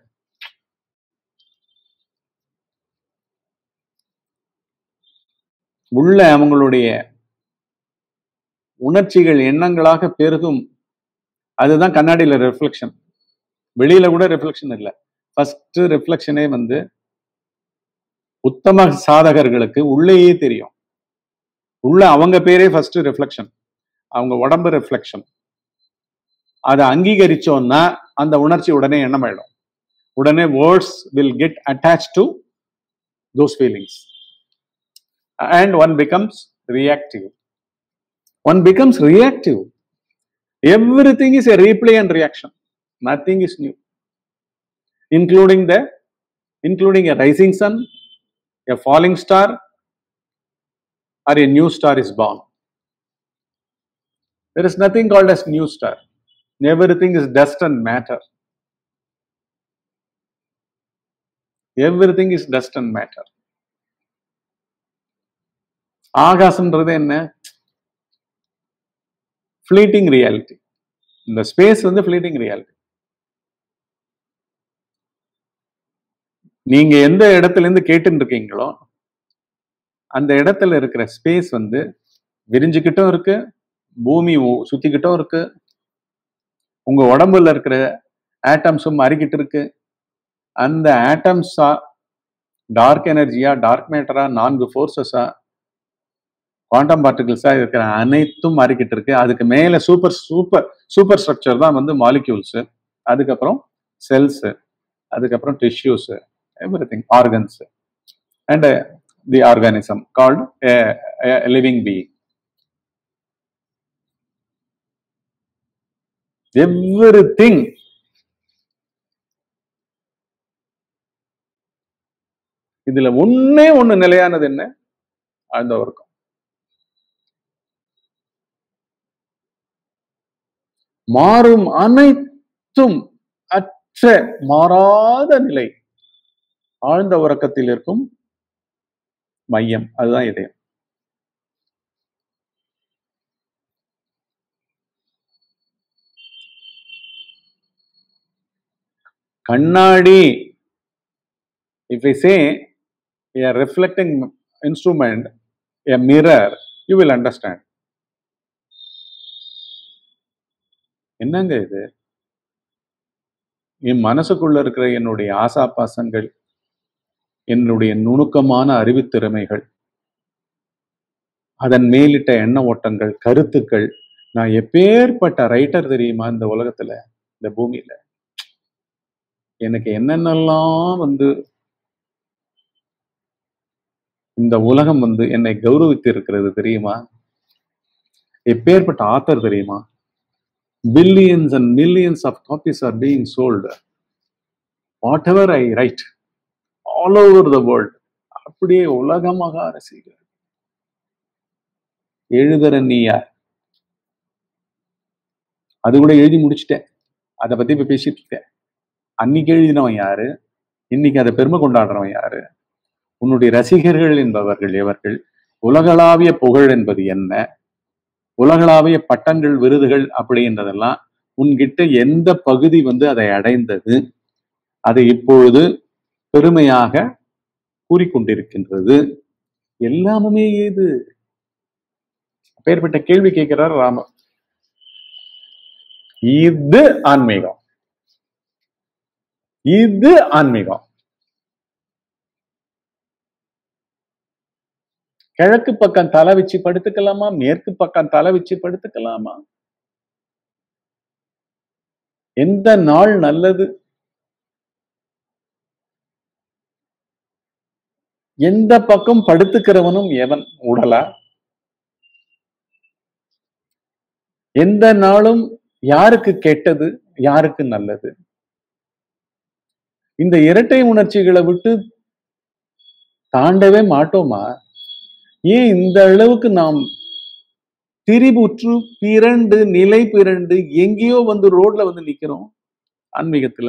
உள்ள அவங்களுடைய உணர்ச்சிகள் எண்ணங்களாக பெருகும் அதுதான் கண்ணாடியில ரிஃப்ளெக்ஷன் வெளியில கூட ரிஃப்ளெக்ஷன் இல்லை ஃபர்ஸ்ட் ரிஃப்ளெக்ஷனே வந்து உத்தம சாதகர்களுக்கு உள்ளேயே தெரியும் உள்ள அவங்க பேரே ஃபர்ஸ்ட் ரிஃப்ளெக்ஷன் அவங்க உடம்பு ரிஃப்ளெக்ஷன் அதை அங்கீகரிச்சோம்னா அந்த உணர்ச்சி உடனே எண்ணமாயிடும் உடனே words will get attach to those feelings and one becomes reactive one becomes reactive everything is a replay and reaction nothing is new including the including a rising sun a falling star or a new star is born. There is nothing called as new star. Everything is dust and matter. Everything is dust and matter. ஆகாசம்ன்றது என்ன fleeting reality இந்த space வந்து fleeting reality நீங்க எந்த இடத்துல இருந்து கேட்டுன்னு இருக்கீங்களோ அந்த இடத்துல இருக்கிற ஸ்பேஸ் வந்து விரிஞ்சுக்கிட்டும் இருக்கு பூமி உ- சுத்திக்கிட்டும் இருக்கு உங்க உடம்புல இருக்கிற ஆட்டம்ஸும் மாறிக்கிட்டு இருக்கு அந்த ஆட்டம்ஸா டார்க் எனர்ஜியா டார்க் மேட்டரா நான்கு ஃபோர்ஸஸா குவாண்டம் பார்ட்டிகிள்ஸா இருக்கிற அனைத்தும் மாறிக்கிட்டு இருக்கு அதுக்கு மேல சூப்பர் சூப்பர் சூப்பர் ஸ்ட்ரக்சர் தான் வந்து மாலிக்யூல்ஸ் அதுக்கப்புறம் செல்ஸ் அதுக்கப்புறம் tissues everything organs and the organism called living being everything இதுல ஒண்ணே ஒண்ணு நிலையானது என்ன ஆழ்ந்த உறக்கம் மாறும் அனைத்தும் அற்ற மாறாத நிலை ஆழ்ந்த உறக்கத்தில் இருக்கும் மையம் அதுதான் இதயம் கண்ணாடி if I say a reflecting instrument, a mirror, you will understand. என்னங்க இது என் மனசுக்குள்ள இருக்கிற என்னுடைய ஆசாபாசங்கள் என்னுடைய நுணுக்கமான அறிவுத்திறமைகள் அதன் மேலிட்ட எண்ண ஓட்டங்கள் கருத்துக்கள் நான் எப்பேற்பட்ட ரைட்டர் தெரியுமா இந்த உலகத்துல இந்த பூமியில எனக்கு என்னென்னலாம் வந்து இந்த உலகம் வந்து என்னை கௌரவித்து இருக்கிறது தெரியுமா எப்பேற்பட்ட ஆத்தர் தெரியுமா billions and millions of copies are being sold whatever I write all over the world அப்படியே உலகமாக அரசியல் எழுதுற நீ யார் அது கூட எழுதி முடிச்சிட்டேன் அதை பத்தி இப்ப பேசிட்டு இருக்கேன் அன்னைக்கு எழுதினவன் யாரு இன்னைக்கு அதை பெருமை கொண்டாடுறவன் யாரு உன்னுடைய ரசிகர்கள் என்பவர்கள் எவர்கள் உலகளாவிய புகழ் என்பது என்ன உலகளாவிய பட்டங்கள் விருதுகள் அப்படின்றதெல்லாம் உன்கிட்ட எந்த பகுதி வந்து அதை அடைந்தது அதை இப்பொழுது பெருமையாக கூறிக்கொண்டிருக்கின்றது எல்லாமுமே ஏது அப்பேற்பட்ட கேள்வி கேட்கிறார் ராமர் இது ஆன்மீகம் இது ஆன்மீகம் கிழக்கு பக்கம் தலை வச்சு படுத்துக்கலாமா மேற்கு பக்கம் தலை வச்சு படுத்துக்கலாமா எந்த நாள் நல்லது எந்த பக்கம் படுத்துக்கிறவனும் எவன் உடலா எந்த நாளும் யாருக்கு கெட்டது யாருக்கு நல்லது இந்த இரட்டை உணர்ச்சிகளை விட்டு தாண்டவே மாட்டோமா ஏன் இந்த அளவுக்கு நாம் திரிபுற்று பிறண்டு நிலை பிறண்டு எங்கேயோ வந்து ரோட்ல வந்து நிக்கிறோம் ஆன்மீகத்துல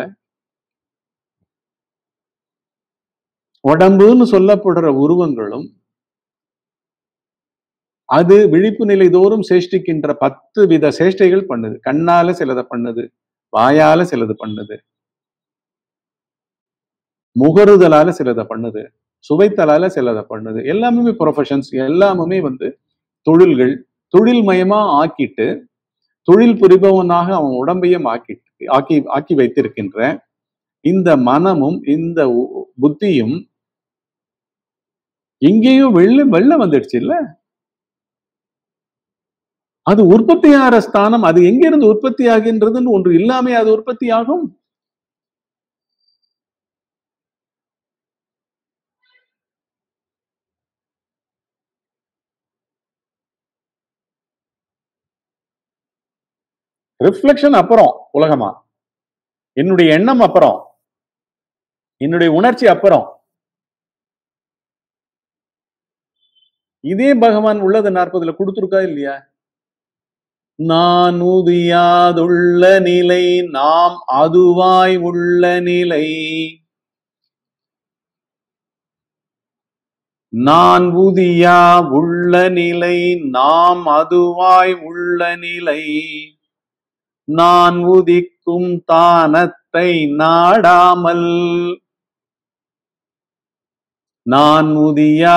உடம்புன்னு சொல்லப்படுற உருவங்களும் அது விழிப்பு நிலை தோறும் சேஷ்டிக்கின்ற பத்து வித சேஷ்டைகள் பண்ணுது கண்ணால சிலதை பண்ணுது வாயால சிலது பண்ணுது முகருதலால சிலதை பண்ணுது சுவைத்தலால சிலதை பண்ணுது எல்லாமே ப்ரொஃபஷன்ஸ் எல்லாமே வந்து தொழில்கள் தொழில் மயமா ஆக்கிட்டு தொழில் புரிபவனாக அவன் உடம்பையும் ஆக்கிட்டு ஆக்கி ஆக்கி வைத்திருக்கின்ற இந்த மனமும் இந்த உ- புத்தியும் எங்கேயோ வெள்ள வெள்ள வந்துடுச்சு இல்ல அது உற்பத்தியாகிற ஸ்தானம் அது எங்கிருந்து உற்பத்தி ஆகின்றதுன்னு ஒன்று இல்லாமே அது உற்பத்தி ஆகும் ரிஃப்ளெக்ஷன் அப்புறம் உலகமா என்னுடைய எண்ணம் அப்புறம் என்னுடைய உணர்ச்சி அப்புறம் இதே பகவான் உள்ளது நாற்பதுல கொடுத்துருக்கா இல்லையா நான் உதியாதுள்ள நிலை நாம் அதுவாய் உள்ள நிலை நான் உதியா உள்ள நிலை நாம் அதுவாய் உள்ள நிலை நான் உதிக்கும் தானத்தை நாடாமல் நான் உதியா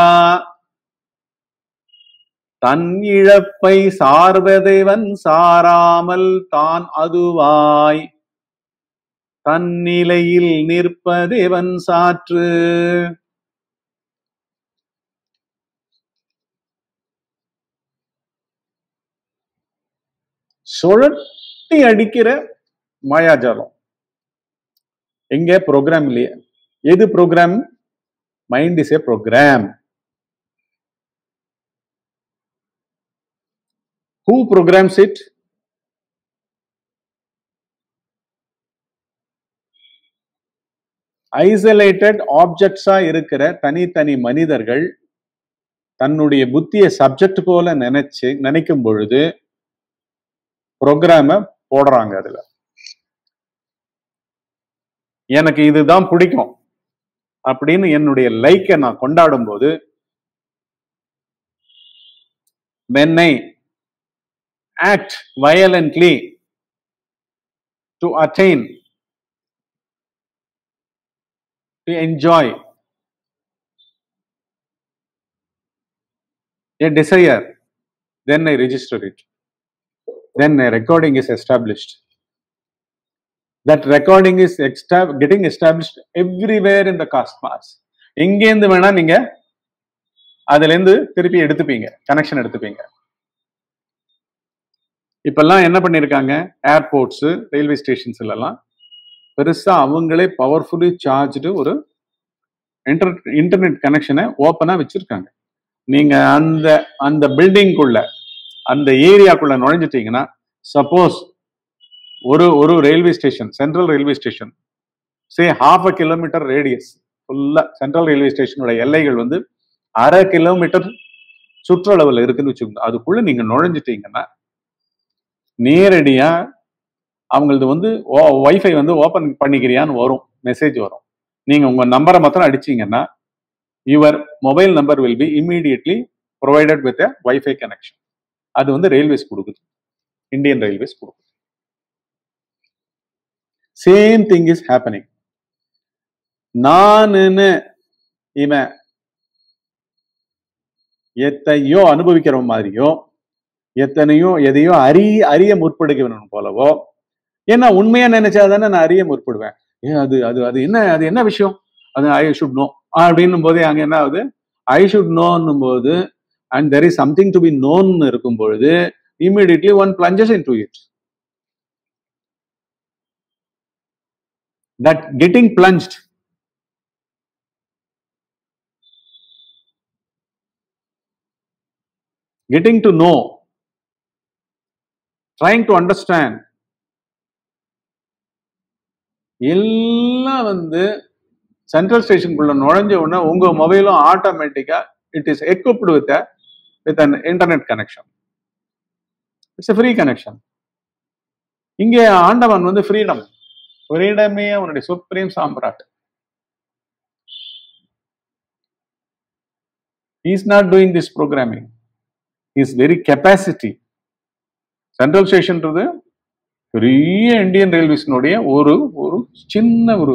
தன் இழப்பை சார்வதேவன் சாராமல் தான் அதுவாய் தன்னிலையில் நிற்பதேவன் சாற்று சுழட்டி அடிக்கிற மாயாஜாலம் எங்க ப்ரோக்ராம் இல்லையே எது program mind is a program Who programs it? Isolated ஆப்ஜெக்ட்ஸா இருக்கிற தனித்தனி மனிதர்கள் தன்னுடைய புத்தியை சப்ஜெக்ட் போல நினைச்சு நினைக்கும் பொழுது ப்ரோக்ராம போடுறாங்க அதுல எனக்கு இதுதான் பிடிக்கும் அப்படின்னு என்னுடைய லைக்கை நான் கொண்டாடும் போது when I act violently to attain, to enjoy a desire, then I register it. Then a recording is established. That recording is exta- getting established everywhere in the cosmos. எங்கேருந்து வேணா நீங்க அதுல இருந்து திருப்பி எடுத்துப்பீங்க கனெக்ஷன் எடுத்துப்பீங்க இப்பெல்லாம் என்ன பண்ணிருக்காங்க ஏர்போர்ட்ஸ் ரயில்வே ஸ்டேஷன்ஸ்ல எல்லாம் பெருசா அவங்களே பவர்ஃபுல்லி சார்ஜ்டு ஒரு இன்டர் இன்டர்நெட் கனெக்ஷனை ஓப்பனா வச்சிருக்காங்க நீங்க அந்த அந்த பில்டிங்குள்ள அந்த ஏரியாக்குள்ள நுழைஞ்சிட்டீங்கன்னா சப்போஸ் ஒரு ஒரு railway station central railway station say half a kilometre radius ஃபுல்லா சென்ட்ரல் ரயில்வே ஸ்டேஷனோட எல்லைகள் வந்து அரை கிலோமீட்டர் சுற்றளவுல இருக்குன்னு வச்சுக்கோங்க அதுக்குள்ள நீங்க நுழைஞ்சிட்டீங்கன்னா நேரடியா அவங்களது வந்து வைஃபை வந்து ஓபன் பண்ணிக்கிறியான்னு வரும் மெசேஜ் வரும் நீங்க உங்க நம்பரை மாத்திரம் அடிச்சீங்கன்னா your mobile number will be immediately provided with wifi connection அது வந்து ரயில்வேஸ் கொடுக்குது இந்தியன் ரயில்வேஸ் கொடுக்குது சேம் திங் இஸ் ஹேப்பனிங் நானுன்னு இவன் எத்தையோ அனுபவிக்கிற மாதிரியோ எத்தனையோ எதையோ அறிய அறிய முற்படுகிறவன் போலவோ ஏன்னா உண்மையா நினைச்சாதானே நான் அறிய முற்படுவேன் ஏன் அது அது அது என்ன அது என்ன விஷயம் அது ஐ ஷுட் நோ அப்படின்னும் போதே அங்க என்ன ஆகுது ஐ ஷுட் நோன்னும் போது and there is something to be known இருக்கும் பொழுது immediately one plunges into it that getting plunged getting to know, trying to understand எல்லாம் வந்து சென்ட்ரல் ஸ்டேஷனுக்குள்ள நுழைஞ்ச உடனே உங்க மொபைலும் ஆட்டோமேட்டிக்கா it is equipped with with an internet connection it's free connection இங்கே ஆண்டவன் வந்து ஃப்ரீடம் ஃப்ரீடமே அவனுடைய சுப்ரீம் சாம்ராட் is not doing this programming is very capacity central ஸ்டேஷன்ன்றது பெரிய இந்தியன் ரயில்வேஸினுடைய ஒரு ஒரு சின்ன ஒரு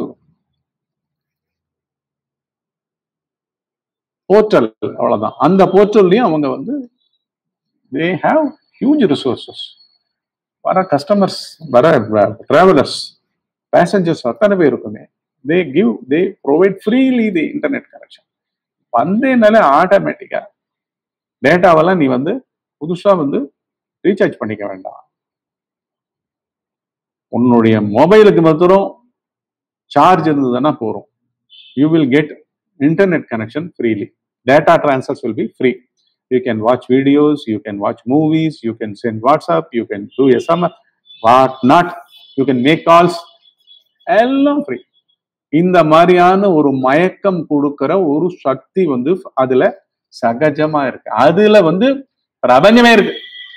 போர்ட்டல் அவ்வளவுதான் அந்த போர்ட்டல்லையும் அவங்க வந்து தே ஹாவ் ஹியூஜ் ரிசோர்சஸ் வர கஸ்டமர்ஸ் வர டிராவலர்ஸ் பேசஞ்சர்ஸ் அத்தனை பேர் இருக்குமே they give they provide freely the internet connection வந்தேனாலே ஆட்டோமேட்டிக்கா டேட்டாவெல்லாம் நீ வந்து புதுசா வந்து ரீசார்ஜ் பண்ணிக்க வேண்டாம் உன்னுடைய மொபைலுக்கு மாத்திரம் சார்ஜ் இருந்ததுன்னா போறோம் you will get internet connection freely data transfers will be free you can watch videos you can watch movies you can send WhatsApp you can do SMS what not you can make calls எல்லாம் free இந்த மாதிரியான ஒரு மயக்கம் கொடுக்கிற ஒரு சக்தி வந்து அதுல சகஜமா இருக்கு அதுல வந்து பிரபஞ்சமே இருக்கு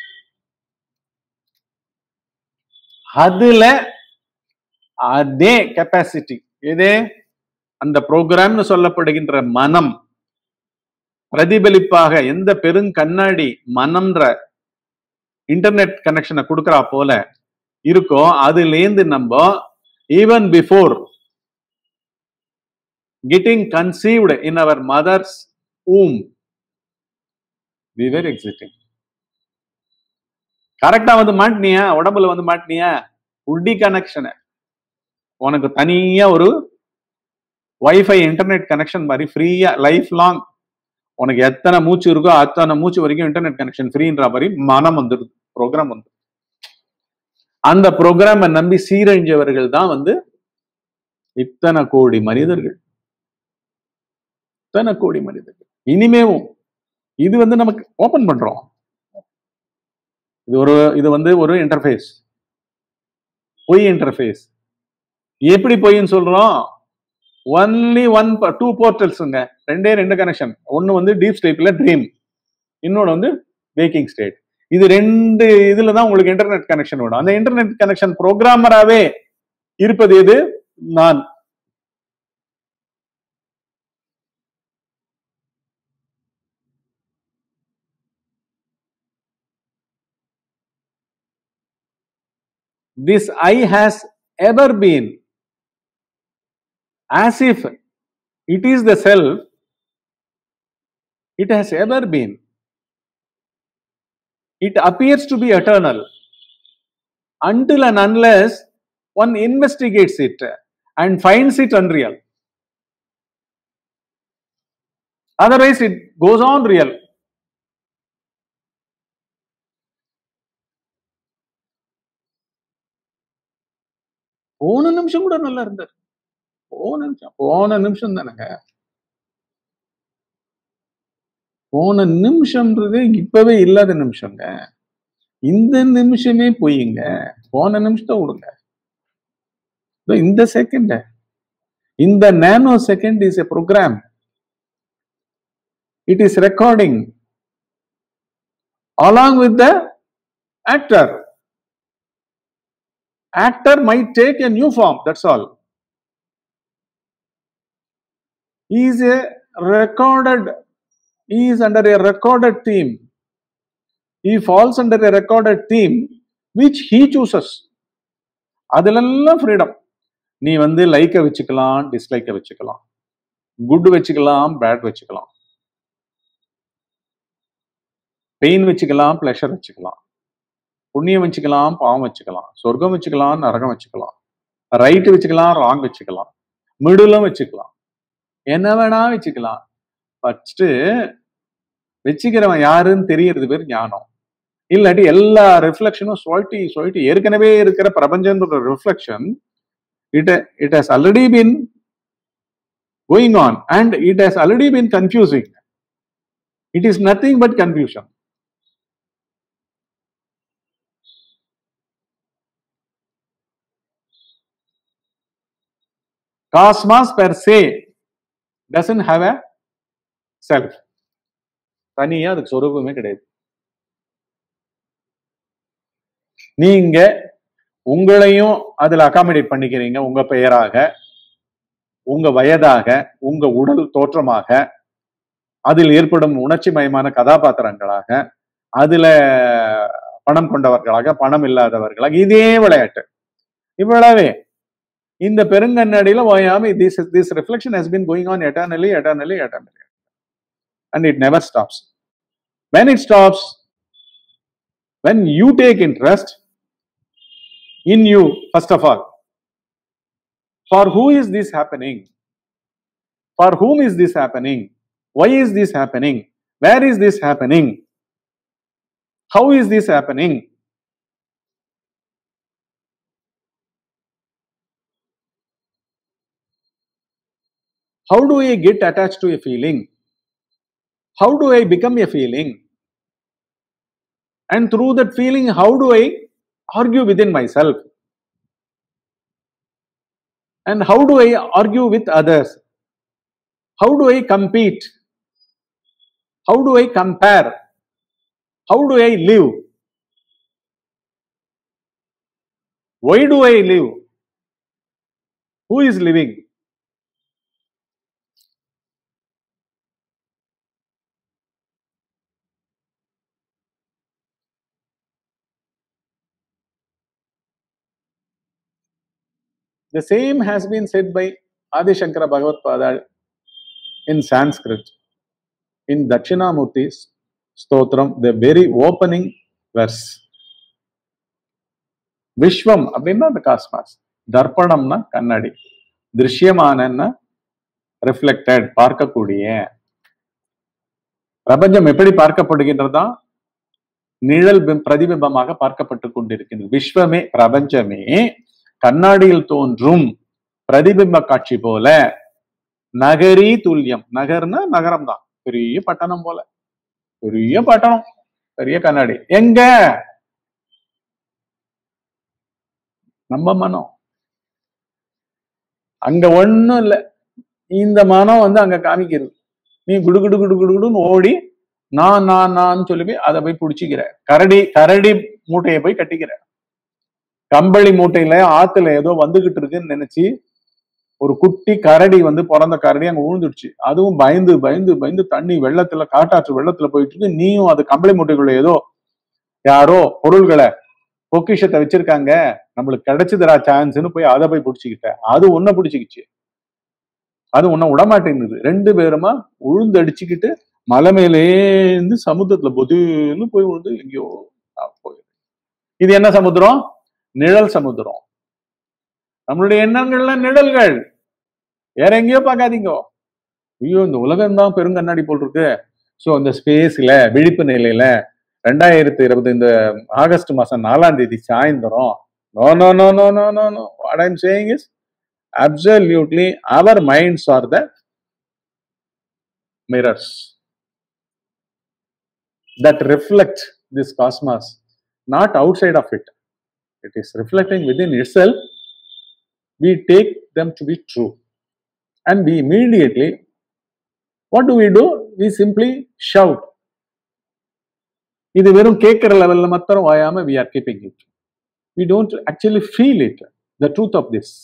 அதுல அதே கெப்பாசிட்டி எதே அந்த ப்ரோக்ராம்னு சொல்லப்படுகின்ற மனம் பிரதிபலிப்பாக எந்த பெருங்கண்ணாடி மனம்ன்ற இன்டர்நெட் கனெக்ஷனை கொடுக்கறா போல இருக்கோ அதுலேருந்து நம்ம even before getting conceived in our mother's womb we were existing கரெக்டா வந்து மாட்டினியா உடம்புல வந்து மாட்டினியா உடி கனெக்ஷன் உனக்கு தனியா ஒரு வைஃபை இன்டர்நெட் கனெக்ஷன் மாதிரி ஃப்ரீயா லைஃப் லாங் உனக்கு எத்தனை மூச்சு இருக்கோ அத்தனை மூச்சு வரைக்கும் இன்டர்நெட் கனெக்ஷன் ஃப்ரீன்ற மாதிரி மனம் வந்துடுது ப்ரோக்ராம் வந்து அந்த ப்ரோக்ராமை நம்பி சீரழிஞ்சவர்கள் தான் வந்து இத்தனை கோடி மனிதர்கள் இத்தனை கோடி மனிதர்கள் இனிமேவும் இது வந்து நமக்கு ஓபன் பண்றோம் இது ஒரு இது வந்து ஒரு இன்டர்ஃபேஸ் பொய் இன்டர்ஃபேஸ் எப்படி பொய்ன்னு சொல்றோம் ஒன்லி ஒன் டூ போர்ட்டல்ஸுங்க ரெண்டே ரெண்டு கனெக்ஷன் ஒன்னு வந்து டீப் ஸ்லீப்ல ட்ரீம் இன்னொன்னு வந்து வேக்கிங் ஸ்டேட் இது ரெண்டு இதுல தான் உங்களுக்கு இன்டர்நெட் கனெக்ஷன் வரும் அந்த இன்டர்நெட் கனெக்ஷன் ப்ரோக்ராமராகவே இருப்பது எது நான் this I has ever been as if it is the self, it has ever been. It appears to be eternal until and unless one investigates it and finds it unreal. Otherwise, it goes on real. போன நிமிஷம் கூட நல்லா இருந்தார் போன நிமிஷம் போன நிமிஷம் தானேங்க போன நிமிஷம்ன்றது இப்பவே இல்லாத நிமிஷங்க இந்த நிமிஷமே பொய்யுங்க போன நிமிஷத்தை விடுங்க இதோ இந்த செகண்ட் இந்த nano second is a program it is recording along with the actor actor might take a new form that's all he is a recorded he is under a recorded theme he falls under a recorded theme which he chooses அதுலெல்லாம் freedom நீ வந்து லைக்கை வச்சுக்கலாம் டிஸ்லைக்கை வச்சுக்கலாம் good வச்சுக்கலாம் bad வச்சுக்கலாம் pain வச்சுக்கலாம் pleasure வச்சுக்கலாம் புண்ணியம் வச்சுக்கலாம் பாவம் வச்சுக்கலாம் சொர்க்கம் வச்சுக்கலாம் நரகம் வச்சுக்கலாம் ரைட் வச்சுக்கலாம் ராங் வச்சுக்கலாம் மிடிலும் வச்சுக்கலாம் என்ன வேணா வச்சுக்கலாம் ஃபர்ஸ்ட் வச்சுக்கிறவன் யாருன்னு தெரியறது பேர் ஞானம் இல்லாட்டி எல்லா ரிஃப்ளெக்ஷனும் சொல்லிட்டு சொல்லிட்டு ஏற்கனவே இருக்கிற பிரபஞ்சன்ற reflection it it has already been going on and it has already been confusing it is nothing but confusion cosmos per se doesn't have a self தனியா அதுக்கு சொரூபமே கிடையாது நீங்க உங்களையும் அதுல அகாமடேட் பண்ணிக்கிறீங்க உங்க பெயராக உங்க வயதாக உங்க உடல் தோற்றமாக அதில் ஏற்படும் உணர்ச்சி மயமான கதாபாத்திரங்களாக அதுல பணம் கொண்டவர்களாக பணம் இல்லாதவர்களாக இதே விளையாட்டு இவ்வளவே இந்த பெருங்கண்ணாடியில ஓயாம this this reflection has been going on eternally eternally eternally and it never stops when it stops when you take interest in you first of all for who is this happening for whom is this happening why is this happening where is this happening how is this happening How do I get attached to a feeling? How do I become a feeling? And through that feeling, how do I argue within myself? And how do I argue with others? How do I compete? How do I compare? How do I live? Why do I live? Who is living? The same has been said by Adi Shankara Bhagavad Pada in Sanskrit. In Dakshinamurti's Stotram, the very opening verse. விஸ்வம் அப்படின்னா அந்த cosmos தர்ப்பணம்னா கண்ணாடி திருஷ்யமானன்னா reflected பார்க்கக்கூடிய பிரபஞ்சம் எப்படி பார்க்கப்படுகின்றதா நிழல் Pym- பிரதிபிம்பமாக பார்க்கப்பட்டு கொண்டிருக்கின்றது விஸ்வமே பிரபஞ்சமே கண்ணாடியில் தோன்றும் பிரதிபிம்ப காட்சி போல நகரி துல்லியம் நகர்னா நகரம் தான் பெரிய பட்டணம் போல பெரிய பட்டணம் பெரிய கண்ணாடி எங்க நம்ம மனம் அங்க ஒண்ணும் இல்ல இந்த மனம் வந்து அங்க காமிக்கிறது நீ குடு குடு குடு குடு குடுன்னு ஓடி நான் நான் நான் சொல்லி போய் அதை போய் பிடிச்சிக்கிற கரடி கரடி மூட்டையை போய் கட்டிக்கிற கம்பளி மூட்டையில ஆத்துல ஏதோ வந்துகிட்டு இருக்குன்னு நினைச்சு ஒரு குட்டி கரடி வந்து பிறந்த கரடி அங்க விழுந்துடுச்சு அதுவும் பயந்து பயந்து பயந்து தண்ணி வெள்ளத்துல காட்டாற்று வெள்ளத்துல போயிட்டு இருக்கு நீயும் அது கம்பளி மூட்டைக்குள்ள ஏதோ யாரோ பொருள்களை பொக்கிஷத்தை வச்சிருக்காங்க நம்மளுக்கு கிடைச்சதுடா சான்ஸ்னு போய் அதை போய் பிடிச்சிக்கிட்ட அது உன்னை பிடிச்சிக்கிச்சு அது உன்னை விடமாட்டேங்குது ரெண்டு பேருமா உழுந்து அடிச்சுக்கிட்டு மலை மேலேந்து சமுத்திரத்துல பொதுன்னு போய் விழுந்து எங்கேயோ போய் இது என்ன சமுத்திரம் நிழல் சமுத்திரம் நம்மளுடைய எண்ணங்கள்ல நிழல்கள் வேற எங்கேயோ பார்க்காதீங்க ஐயோ இந்த உலகம் தான் பெருங்கண்ணாடி போல் இருக்கு ஸோ இந்த ஸ்பேஸ்ல விழிப்பு நிலையில ரெண்டாயிரத்தி இருபது இந்த ஆகஸ்ட் மாசம் நாலாம் தேதி சாயந்தரம் no no no no no no no what I'm saying is absolutely our minds are the mirrors that reflect this cosmos, not outside of it. It is reflecting within itself. We take them to be true. And we immediately, what do we do? We simply shout. இது வெறும் கேட்கிற லெவல்ல மாத்திரம் வாயாம we are keeping it we don't actually feel it the truth of this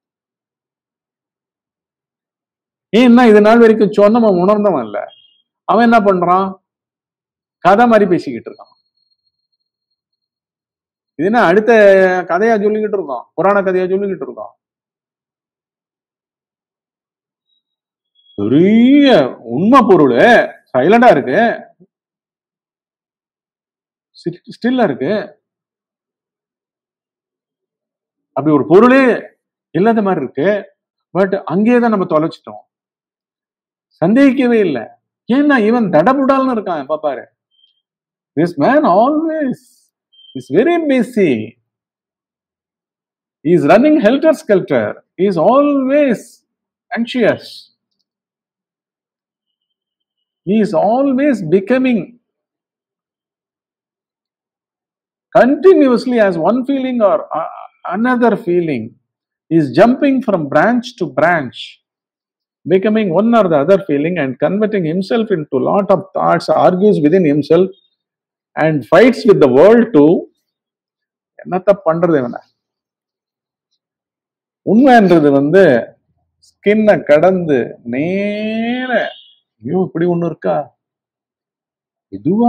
ஏன்னா இது நாள் வரைக்கும் சொன்னவன் உணர்ந்தவன் இல்ல அவன் என்ன பண்றான் கதை மாதிரி பேசிக்கிட்டு இருக்கான் இது என்ன அடுத்த கதையா சொல்லிக்கிட்டு இருக்கோம் புராண கதையா சொல்லிக்கிட்டு இருக்கோம் பெரிய உண்மை பொருள் சைலண்டா இருக்கு ஸ்டில்லா இருக்கு அப்படி ஒரு பொருளே இல்லாத மாதிரி இருக்கு பட் அங்கேயே தான் நம்ம தொலைச்சிட்டோம் சந்தேகிக்கவே இல்லை ஏன்னா இவன் தடபுடால்னு இருக்கான் பாப்பாரு this man always is very busy is running helter skelter is always anxious he is always becoming continuously as one feeling or uh, another feeling is jumping from branch to branch becoming one or the other feeling and converting himself into lot of thoughts argues within himself and fights with the world too என்னத்த பண்றது இவனை உண்மைன்றது வந்து ஸ்கின்னை கடந்து நேர ஐயோ இப்படி ஒண்ணு இருக்கா இதுவா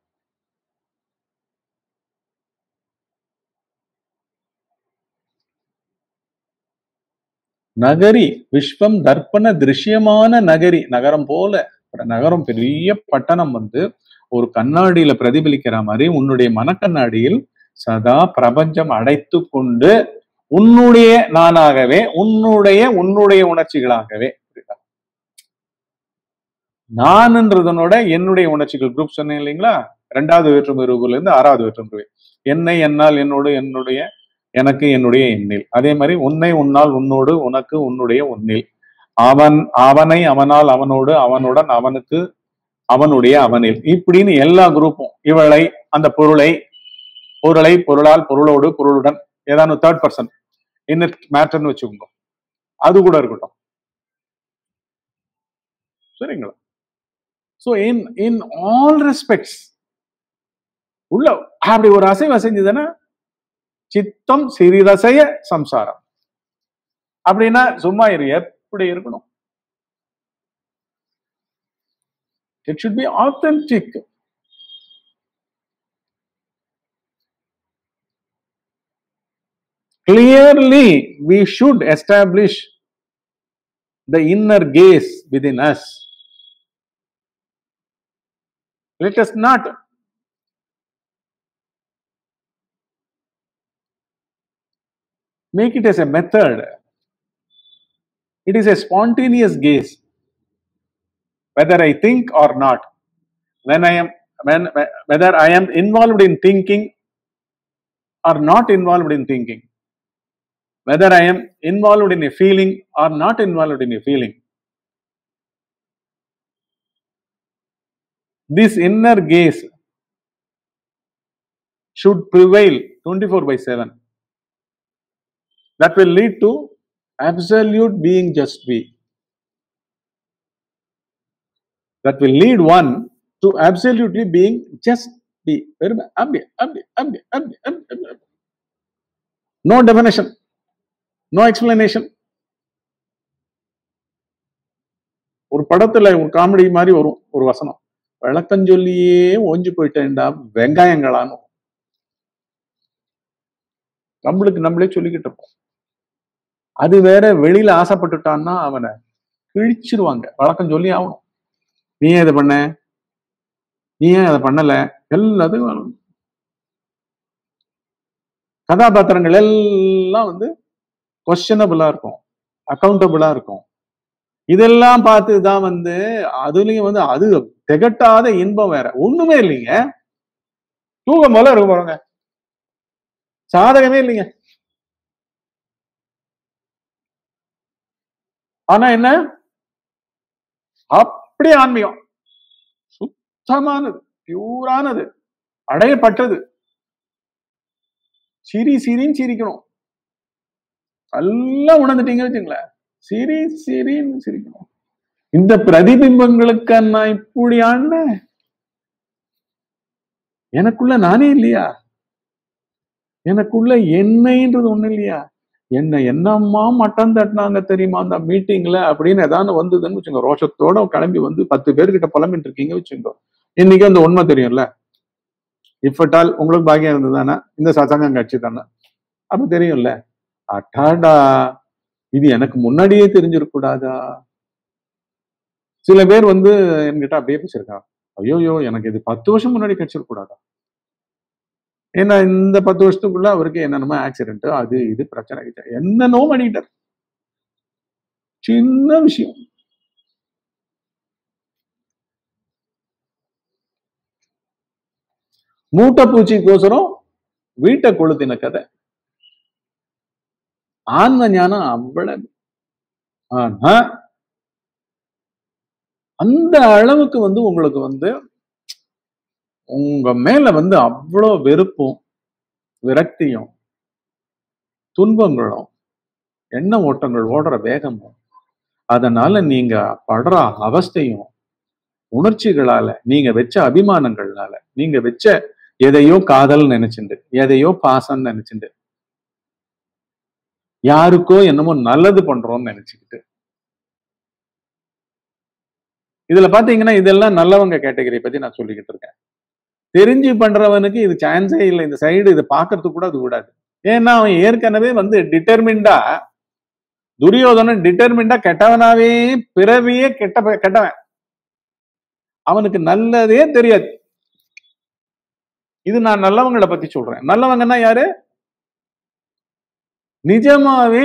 நகரி விஸ்வம் தர்ப்பண திருஷ்யமான நகரி நகரம் போல ஒரு நகரம் பெரிய பட்டணம் வந்து ஒரு கண்ணாடியில பிரதிபலிக்கிற மாதிரி உன்னுடைய மனக்கண்ணாடியில் சதா பிரபஞ்சம் அடைத்து கொண்டு உன்னுடைய நானாகவே உன்னுடைய உன்னுடைய உணர்ச்சிகளாகவே புரியுதா? நான்ன்றதனோட என்னுடைய உணர்ச்சிகள் குரூப் சொன்னேன் இல்லைங்களா ரெண்டாவது வேற்றுமை ரூபுல இருந்து ஆறாவது வேற்றுமை என்னை என்னால் என்னோடு என்னுடைய எனக்கு என்னுடைய எண்ணில் அதே மாதிரி உன்னை உன்னால் உன்னோடு உனக்கு உன்னுடைய உன்னில் அவன் அவனை அவனால் அவனோடு அவனுடன் அவனுக்கு அவனுடைய அவனில் இப்படின்னு எல்லா குரூப்பும் இவளை அந்த பொருளை பொருளை பொருளால் பொருளோடு பொருளுடன் ஏதாவது தேர்ட் பர்சன் இன்னர் மேட்டர்னு வச்சுக்கோங்க அது கூட இருக்கட்டும் சரிங்களா so in in all respects உள்ள அப்படி ஒரு அசைவு அசைஞ்சதுன்னா சித்தம் சிறிதசைய சம்சாரம் அப்படின்னா சும்மா இரு எப்படி இருக்கணும் it should be authentic clearly we should establish the inner gaze within us let us not make it as a method it is a spontaneous gaze whether i think or not when i am when whether i am involved in thinking or not involved in thinking whether i am involved in a feeling or not involved in a feeling this inner gaze should prevail 24 by 7 that will lead to absolute being just be that will lead one to absolutely being just be வெறுமை அப்படி அப்படி அப்படி அப்படி அப்படி no definition no explanation ஒரு படத்துல ஒரு comedy மாதிரி வரும் ஒரு வசனம் விளக்கம் சொல்லியே ஓஞ்சு போயிட்டேன்டா வெங்காயங்களான்னு நம்மளுக்கு நம்மளே சொல்லிக்கிட்டு இருப்போம் அது வேற வெளியில ஆசைப்பட்டுட்டான்னா அவனை கிழிச்சிருவாங்க வழக்கம் சொல்லி ஆகணும் நீ ஏன் இதை பண்ண நீ ஏன் அதை பண்ணல எல்லாத்துக்கும் கதாபாத்திரங்கள் எல்லாம் வந்து கொஸ்டினபிளா இருக்கும் அக்கௌண்டபிளா இருக்கும் இதெல்லாம் பார்த்து தான் வந்து அதுலயும் வந்து அது திகட்டாத இன்பம் வேற ஒண்ணுமே இல்லைங்க தூக்கம் போல இருக்க போறோங்க சாதகமே இல்லைங்க ஆனா என்ன அப்படி ஆன்மீகம் சுத்தமானது பியூரானது அடையப்பட்டது சிரி சிரின்னு சிரிக்கணும் நல்லா உணர்ந்துட்டீங்க வச்சுங்களேன் சிரி சிரின்னு சிரிக்கணும் இந்த பிரதிபிம்பங்களுக்கு நான் இப்படி ஆண்ட எனக்குள்ள நானே இல்லையா எனக்குள்ள என்னைன்றது ஒண்ணு இல்லையா என்ன என்னம்மா மட்டம் தட்டினாங்க தெரியுமா அந்த மீட்டிங்ல அப்படின்னு ஏதாவது வந்ததுன்னு வச்சுங்க ரோஷத்தோட கிளம்பி வந்து பத்து பேர்கிட்ட புலம்பிட்டு இருக்கீங்க வச்சுங்க இன்னைக்கு அந்த உண்மை தெரியும்ல இஃபட்டால் உங்களுக்கு பாக்கியம் இருந்ததுதானே இந்த சசங்கம் கட்சி தானே அப்ப தெரியும்ல அட்டாடா இது எனக்கு முன்னாடியே தெரிஞ்சிருக்கூடாதா சில பேர் வந்து என்கிட்ட அப்படியே பேசியிருக்காங்க ஐயோயோ எனக்கு இது பத்து வருஷம் முன்னாடி கிடைச்சிருக்கூடாதா ஏன்னா இந்த பத்து வருஷத்துக்குள்ள அவருக்கு என்னென்னமோ ஆக்சிடென்ட் அது இது பிரச்சனை கிட்ட என்னென்னோ பண்ணிட்டார் சின்ன விஷயம் மூட்டை பூச்சிக்கோசரம் வீட்டை கொளுத்தின கதை ஆன்ம ஞானம் அவ்வளவு ஆனா அந்த அளவுக்கு வந்து உங்களுக்கு வந்து உங்க மேல வந்து அவ்வளோ வெறுப்பும் விரக்தியும் துன்பங்களும் எண்ண ஓட்டங்கள் ஓடுற வேகமும் அதனால நீங்க படுற அவஸ்தையும் உணர்ச்சிகளால நீங்க வச்ச அபிமானங்கள்னால நீங்க வச்ச எதையோ காதல் நினைச்சுண்டு எதையோ பாசம் நினைச்சுண்டு யாருக்கோ என்னமோ நல்லது பண்றோம்னு நினைச்சுக்கிட்டு இதுல பாத்தீங்கன்னா இதெல்லாம் நல்லவங்க கேட்டகரி பத்தி நான் சொல்லிக்கிட்டு இருக்கேன் தெரிஞ்சு பண்றவனுக்கு இது சான்ஸே இல்லை இந்த சைடு இதை பாக்குறதுக்கு கூட அது கூடாது ஏன்னா அவன் ஏற்கனவே வந்து டிட்டர்மிண்டா துரியோதனன் டிட்டர்மிண்டா கெட்டவனாவே பிறவியே கெட்ட ப- கெட்டவன் அவனுக்கு நல்லதே தெரியாது இது நான் நல்லவங்களை பத்தி சொல்றேன் நல்லவங்கன்னா யாரு நிஜமாவே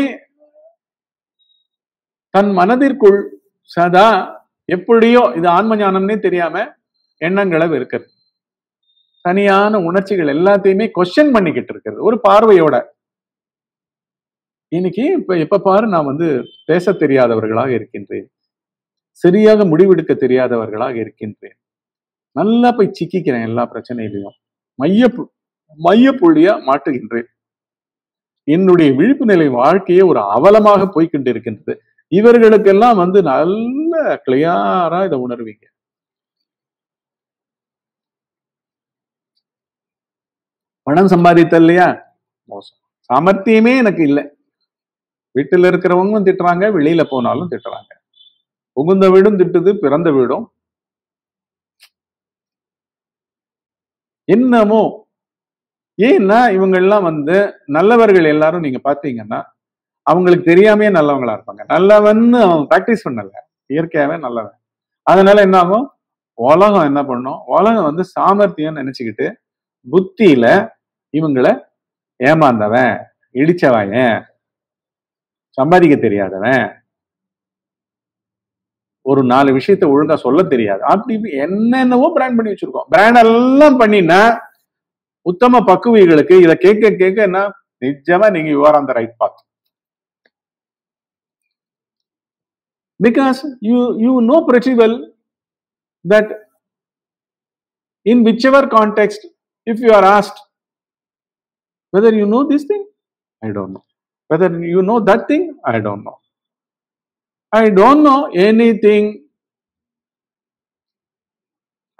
தன் மனதிற்குள் சதா எப்படியோ இது ஆன்ம ஞானம்னே தெரியாம எண்ணங்களை வெறுக்கிறது தனியான உணர்ச்சிகள் எல்லாத்தையுமே கொஸ்டின் பண்ணிக்கிட்டு இருக்கிறது ஒரு பார்வையோட இன்னைக்கு இப்ப எப்ப பாரு நான் வந்து பேச தெரியாதவர்களாக இருக்கின்றேன் சரியாக முடிவெடுக்க தெரியாதவர்களாக இருக்கின்றேன் நல்லா போய் சிக்கிக்கிறேன் எல்லா பிரச்சனையிலையும் மைய பு- மையப்புள்ளியா மாட்டுகின்றேன் என்னுடைய விழிப்பு நிலை வாழ்க்கையே ஒரு அவலமாக போய்க்கொண்டு இருக்கின்றது இவர்களுக்கெல்லாம் வந்து நல்ல கிளியாரா இதை உணர்வீங்க பணம் சம்பாதித்த இல்லையா மோசம் சாமர்த்தியமே எனக்கு இல்லை வீட்டுல இருக்கிறவங்களும் திட்டுறாங்க வெளியில போனாலும் திட்டுறாங்க புகுந்த வீடும் திட்டுது பிறந்த வீடும் என்னமோ ஏன்னா இவங்க எல்லாம் வந்து நல்லவர்கள் எல்லாரும் நீங்க பாத்தீங்கன்னா அவங்களுக்கு தெரியாமையே நல்லவங்களா இருப்பாங்க நல்லவன்னு அவன் பிராக்டிஸ் பண்ணல இயற்கையாவே நல்லவன் அதனால என்ன ஆகும் உலகம் என்ன பண்ணும் உலகம் வந்து சாமர்த்தியம் நினைச்சுக்கிட்டு புத்தியில இவங்கள ஏமாந்தவன் இடிச்சவன் சம்பாதிக்க தெரியாதவன் ஒரு நாலு விஷயத்த ஒழுங்கா சொல்ல தெரியாது அப்படி இப்படி என்னென்னவோ பிராண்ட் பண்ணி வச்சிருக்கோம் பிராண்ட் எல்லாம் பண்ணினா உத்தம பக்குவிகளுக்கு இதை கேட்க கேட்க என்ன நிஜமா நீங்க you are on the right path because you you know pretty well that in whichever context if you are asked whether you know this thing i don't know whether you know that thing i don't know i don't know anything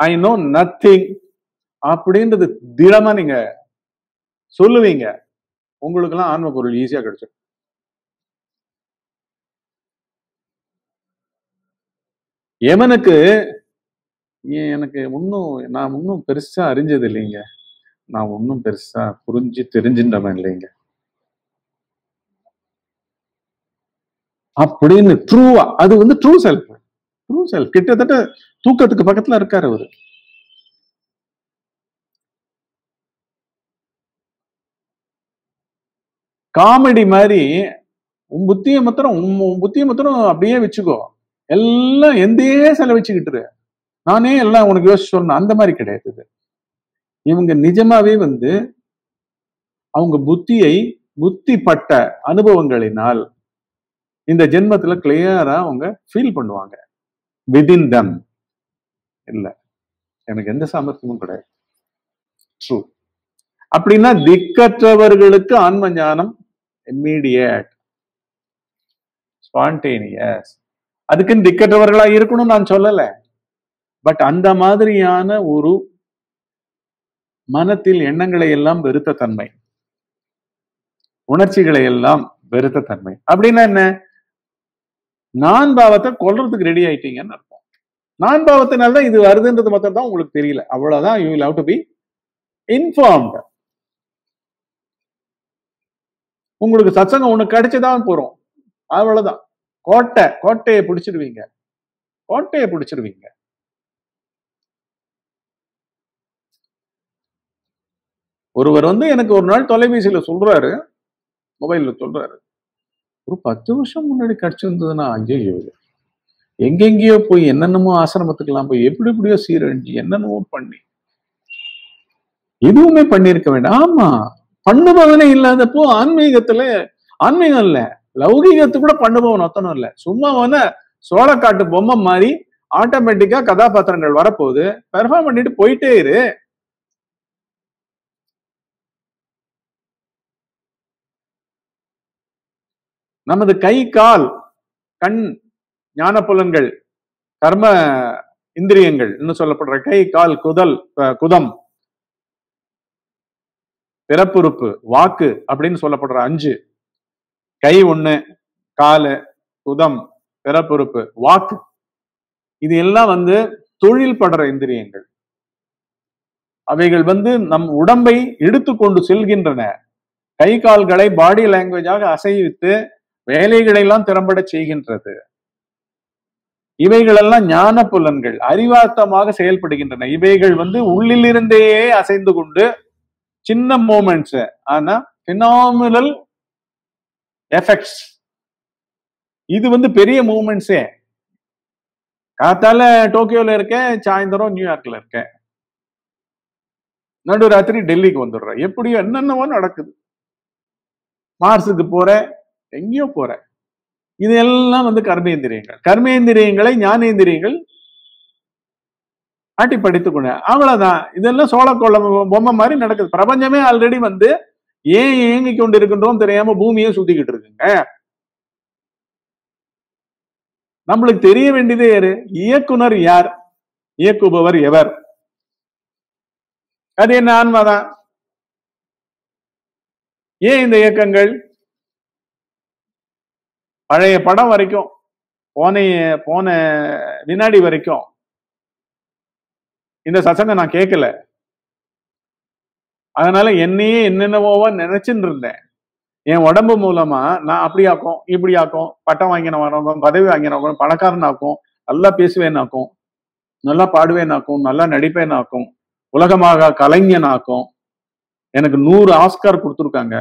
I know nothing அப்படின்றது திடமா நீங்க சொல்லுவீங்க உங்களுக்கெல்லாம் ஆன்ம பொருள் ஈஸியா கிடைச்சிடும் எமனுக்கு ஏன் எனக்கு இன்னும் நான் இன்னும் பெருசா அறிஞ்சது இல்லைங்க நான் ஒன்றும் பெருசா புரிஞ்சு தெரிஞ்சுட்டவன் இல்லைங்க அப்படின்னு ட்ரூவா அது வந்து ட்ரூ செல்ஃப் ட்ரூ செல்ஃப் கிட்டத்தட்ட தூக்கத்துக்கு பக்கத்துல இருக்காரு அவரு காமெடி மாதிரி உன் புத்திய மாத்திரம் உன் உன் புத்திய மாத்திரம் அப்படியே வச்சுக்கோ எல்லாம் எந்தையே செலவச்சுக்கிட்டு இரு. நானே எல்லாம் உனக்கு யோசிச்சு சொல்லணும் அந்த மாதிரி கிடையாது இது இவங்க நிஜமாவே வந்து அவங்க புத்தியை புத்திப்பட்ட அனுபவங்களினால் இந்த ஜென்மத்துல கிளியரா அவங்க ஃபீல் பண்ணுவாங்க விதின் தம் இல்ல எனக்கு எந்த சாமர்த்தியமும் கிடையாது ட்ரூ அப்படின்னா திக்கற்றவர்களுக்கு ஆன்ம ஞானம் இம்மீடியட் ஸ்பான்டேனியஸ் அதுக்குன்னு திக்கற்றவர்களா இருக்கணும்னு நான் சொல்லல பட் அந்த மாதிரியான ஒரு மனத்தில் எண்ணங்களை எல்லாம் வெறுத்த தன்மை உணர்ச்சிகளை எல்லாம் வெறுத்த தன்மை அப்படின்னா என்ன நான் பாவத்தை கொல்றதுக்கு ரெடி ஆயிட்டீங்கன்னு அர்த்தம் நான் பாவத்தினால தான் இது வருதுன்றது மட்டும் தான் உங்களுக்கு தெரியல அவ்வளவுதான் you will have to be informed உங்களுக்கு சத்சங்கம் ஒண்ணு கிடைச்சுதான் போறோம் அவ்வளவுதான் கோட்டை கோட்டையை பிடிச்சிருவீங்க கோட்டையை பிடிச்சிருவீங்க ஒருவர் வந்து எனக்கு ஒரு நாள் தொலைபேசியில சொல்றாரு மொபைல்ல சொல்றாரு ஒரு பத்து வருஷம் முன்னாடி கிடைச்சிருந்ததுன்னா ஐயோ எங்கெங்கேயோ போய் என்னென்னமோ ஆசிரமத்துக்கெல்லாம் போய் எப்படி எப்படியோ சீரழிஞ்சு என்னென்னமோ பண்ணி எதுவுமே பண்ணியிருக்க வேண்டாம் ஆமா பண்ணுபவனே இல்லாதப்போ ஆன்மீகத்துல ஆன்மீகம் இல்ல லௌகீகத்து கூட பண்ணுபவன் ஒத்தனும் இல்ல சும்மா அவன சோளக்காட்டு பொம்மை மாதிரி ஆட்டோமேட்டிக்கா கதாபாத்திரங்கள் வரப்போகுது பெர்ஃபார்ம் பண்ணிட்டு போயிட்டே இரு நமது கை கால் கண் ஞான புலன்கள் கர்ம இந்திரியங்கள் இன்னும் சொல்லப்படுற கை கால் குதல் அஹ், குதம் பிறப்புறுப்பு வாக்கு அப்படின்னு சொல்லப்படுற அஞ்சு கை ஒண்ணு காலு குதம் பிறப்புறுப்பு வாக்கு இது எல்லாம் வந்து தொழில் படுற இந்திரியங்கள் அவைகள் வந்து நம் உடம்பை எடுத்துக்கொண்டு செல்கின்றன கை கால்களை பாடி லாங்குவேஜாக அசைவித்து வேலைகளை எல்லாம் திறம்பட செய்கின்றது இவைகளெல்லாம் ஞான புலன்கள் அறிவார்த்தமாக செயல்படுகின்றன இவைகள் வந்து உள்ளிலிருந்தே அசைந்து கொண்டு சின்ன மூமெண்ட்ஸ் ஆனா பினாமினல் எஃபெக்ட்ஸ் இது வந்து பெரிய மூமெண்ட்ஸே காத்தால டோக்கியோல இருக்கேன் சாயந்தரம் நியூயார்க்ல இருக்கேன் நடு ராத்திரி டெல்லிக்கு வந்துடுறேன் எப்படியோ என்னென்னவோ நடக்குது மார்ஸுக்கு போறேன் எங்கேயோ போறேன் இது எல்லாம் வந்து கர்மேந்திரியங்கள் கர்மேந்திரியங்களை ஞானேந்திரியங்கள் ஆட்டி படித்துக் கொண்டு அவ்வளவுதான் இதெல்லாம் சோழக்கோள பொம்மை மாதிரி நடக்குது பிரபஞ்சமே ஆல்ரெடி வந்து ஏன் இயங்கிக் கொண்டு இருக்கின்றோம் தெரியாம பூமியை சுத்திக்கிட்டு இருக்குங்க நம்மளுக்கு தெரிய வேண்டியதே யாரு இயக்குனர் யார் இயக்குபவர் எவர் அது என்ன ஆன்மாதான் ஏன் இந்த இயக்கங்கள் பழைய படம் வரைக்கும் போன போன வினாடி வரைக்கும் இந்த சசங்க நான் கேட்கல அதனால என்னையே என்னென்னவோவா நினைச்சுட்டு இருந்தேன் என் உடம்பு மூலமா நான் அப்படி ஆக்கும் இப்படி ஆக்கும் பட்டம் வாங்கினவங்க பதவி வாங்கினவங்க பணக்காரனாக்கும் நல்லா பேசுவேனாக்கும் நல்லா பாடுவேனாக்கும் நல்லா நடிப்பேனாக்கும் உலகமாக கலைஞனாக்கும் எனக்கு நூறு ஆஸ்கார் கொடுத்துருக்காங்க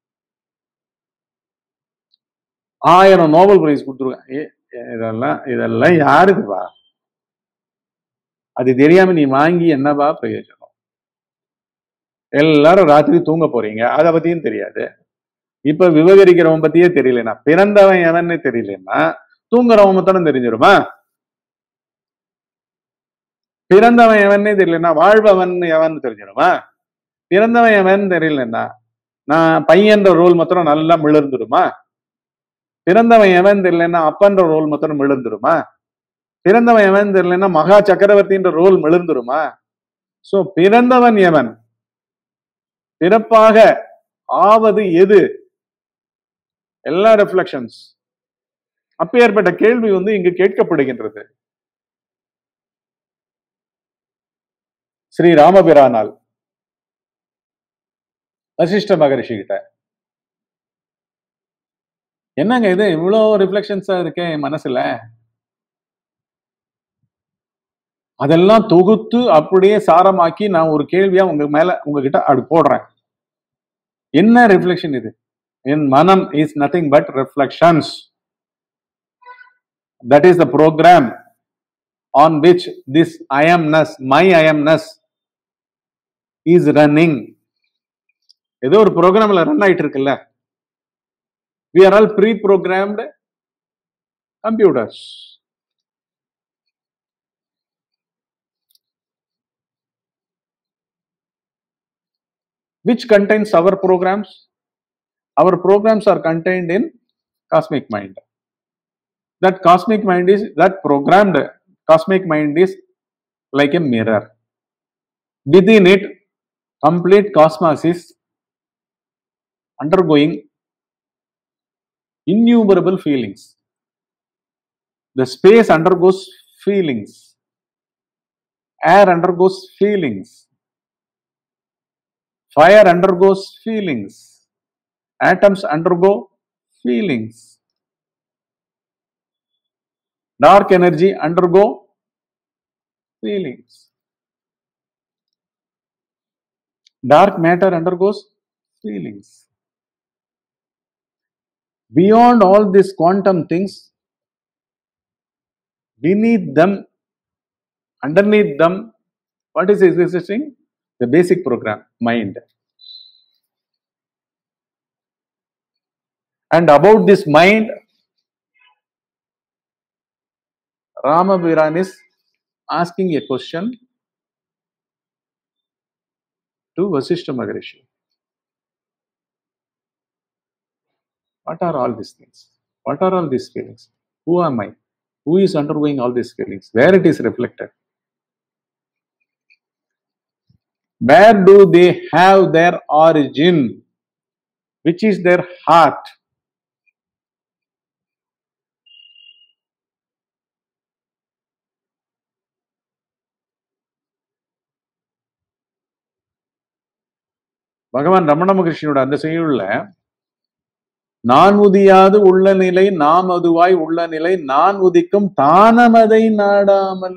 ஆயிரம் நோபல் பிரைஸ் கொடுத்துருக்காங்க ஏ, இதெல்லாம் இதெல்லாம் யாருக்குப்பா அது தெரியாம நீ வாங்கி என்னப்பா பிரயோஜனம் எல்லாரும் ராத்திரி தூங்க போறீங்க அதை பத்தியும் தெரியாது இப்ப விவகரிக்கிறவன் பத்தியே தெரியலனா பிறந்தவன் எவன்னு தெரியலன்னா தூங்குறவன் மட்டும் தெரிஞ்சிருமா பிறந்தவன் எவன்னே தெரியலனா வாழ்பவன் எவன் தெரிஞ்சிருமா பிறந்தவன் எவன் தெரியலன்னா நான் பையன்ற ரோல் மாத்திரம் நல்லா மிளர்ந்துடுமா பிறந்தவன் எவன் தெரியலன்னா அப்பன்ற ரோல் மாத்திரம் மிளர்ந்துடுமா பிறந்தவன் எவன் தெரியலன்னா மகா சக்கரவர்த்தின்ற ரோல் மிளர்ந்துருமா சோ பிறந்தவன் எவன் பிறப்பாக ஆவது எது எல்லா ரெஃப்ளெக்ஷன்ஸ் அப்பேற்பட்ட கேள்வி வந்து இங்கு கேட்கப்படுகின்றது ஸ்ரீ ராமபிரானால் வசிஷ்ட மகரிஷி கிட்ட என்னங்க இது இவ்வளவு ரிஃப்ளெக்ஷன்ஸா இருக்கே என் மனசுல அதெல்லாம் தொகுத்து அப்படியே சாரமாக்கி நான் ஒரு கேள்வியா உங்க மேல உங்ககிட்ட அப்படி போடுறேன் என்ன ரிஃப்ளெக்ஷன் இது என் மனம் is nothing but reflections that is the program on which this I amness my I amness is running ஏதோ ஒரு ப்ரோக்ராம்ல ரன் ஆயிட்டு இருக்குல்ல we are all preprogrammed computers which contains our programs our programs are contained in cosmic mind that cosmic mind is that programmed cosmic mind is like a mirror within it complete cosmos is undergoing innumerable feelings the space undergoes feelings air undergoes feelings fire undergoes feelings atoms undergo feelings dark energy undergo feelings dark matter undergoes feelings beyond all these quantum things beneath them underneath them what is existing the basic program mind and about this mind ramabiran is asking a question to vasishta maharishi what are all these things what are all these feelings who am i who is undergoing all these feelings where it is reflected where do they have their origin which is their heart பகவான் ரமண மகிழ்ச்சியோட அந்த செய்யுள்ள நான் உதியாது உள்ள நிலை நாம் அதுவாய் உள்ள நிலை நான் உதிக்கும் தானமதை நாடாமல்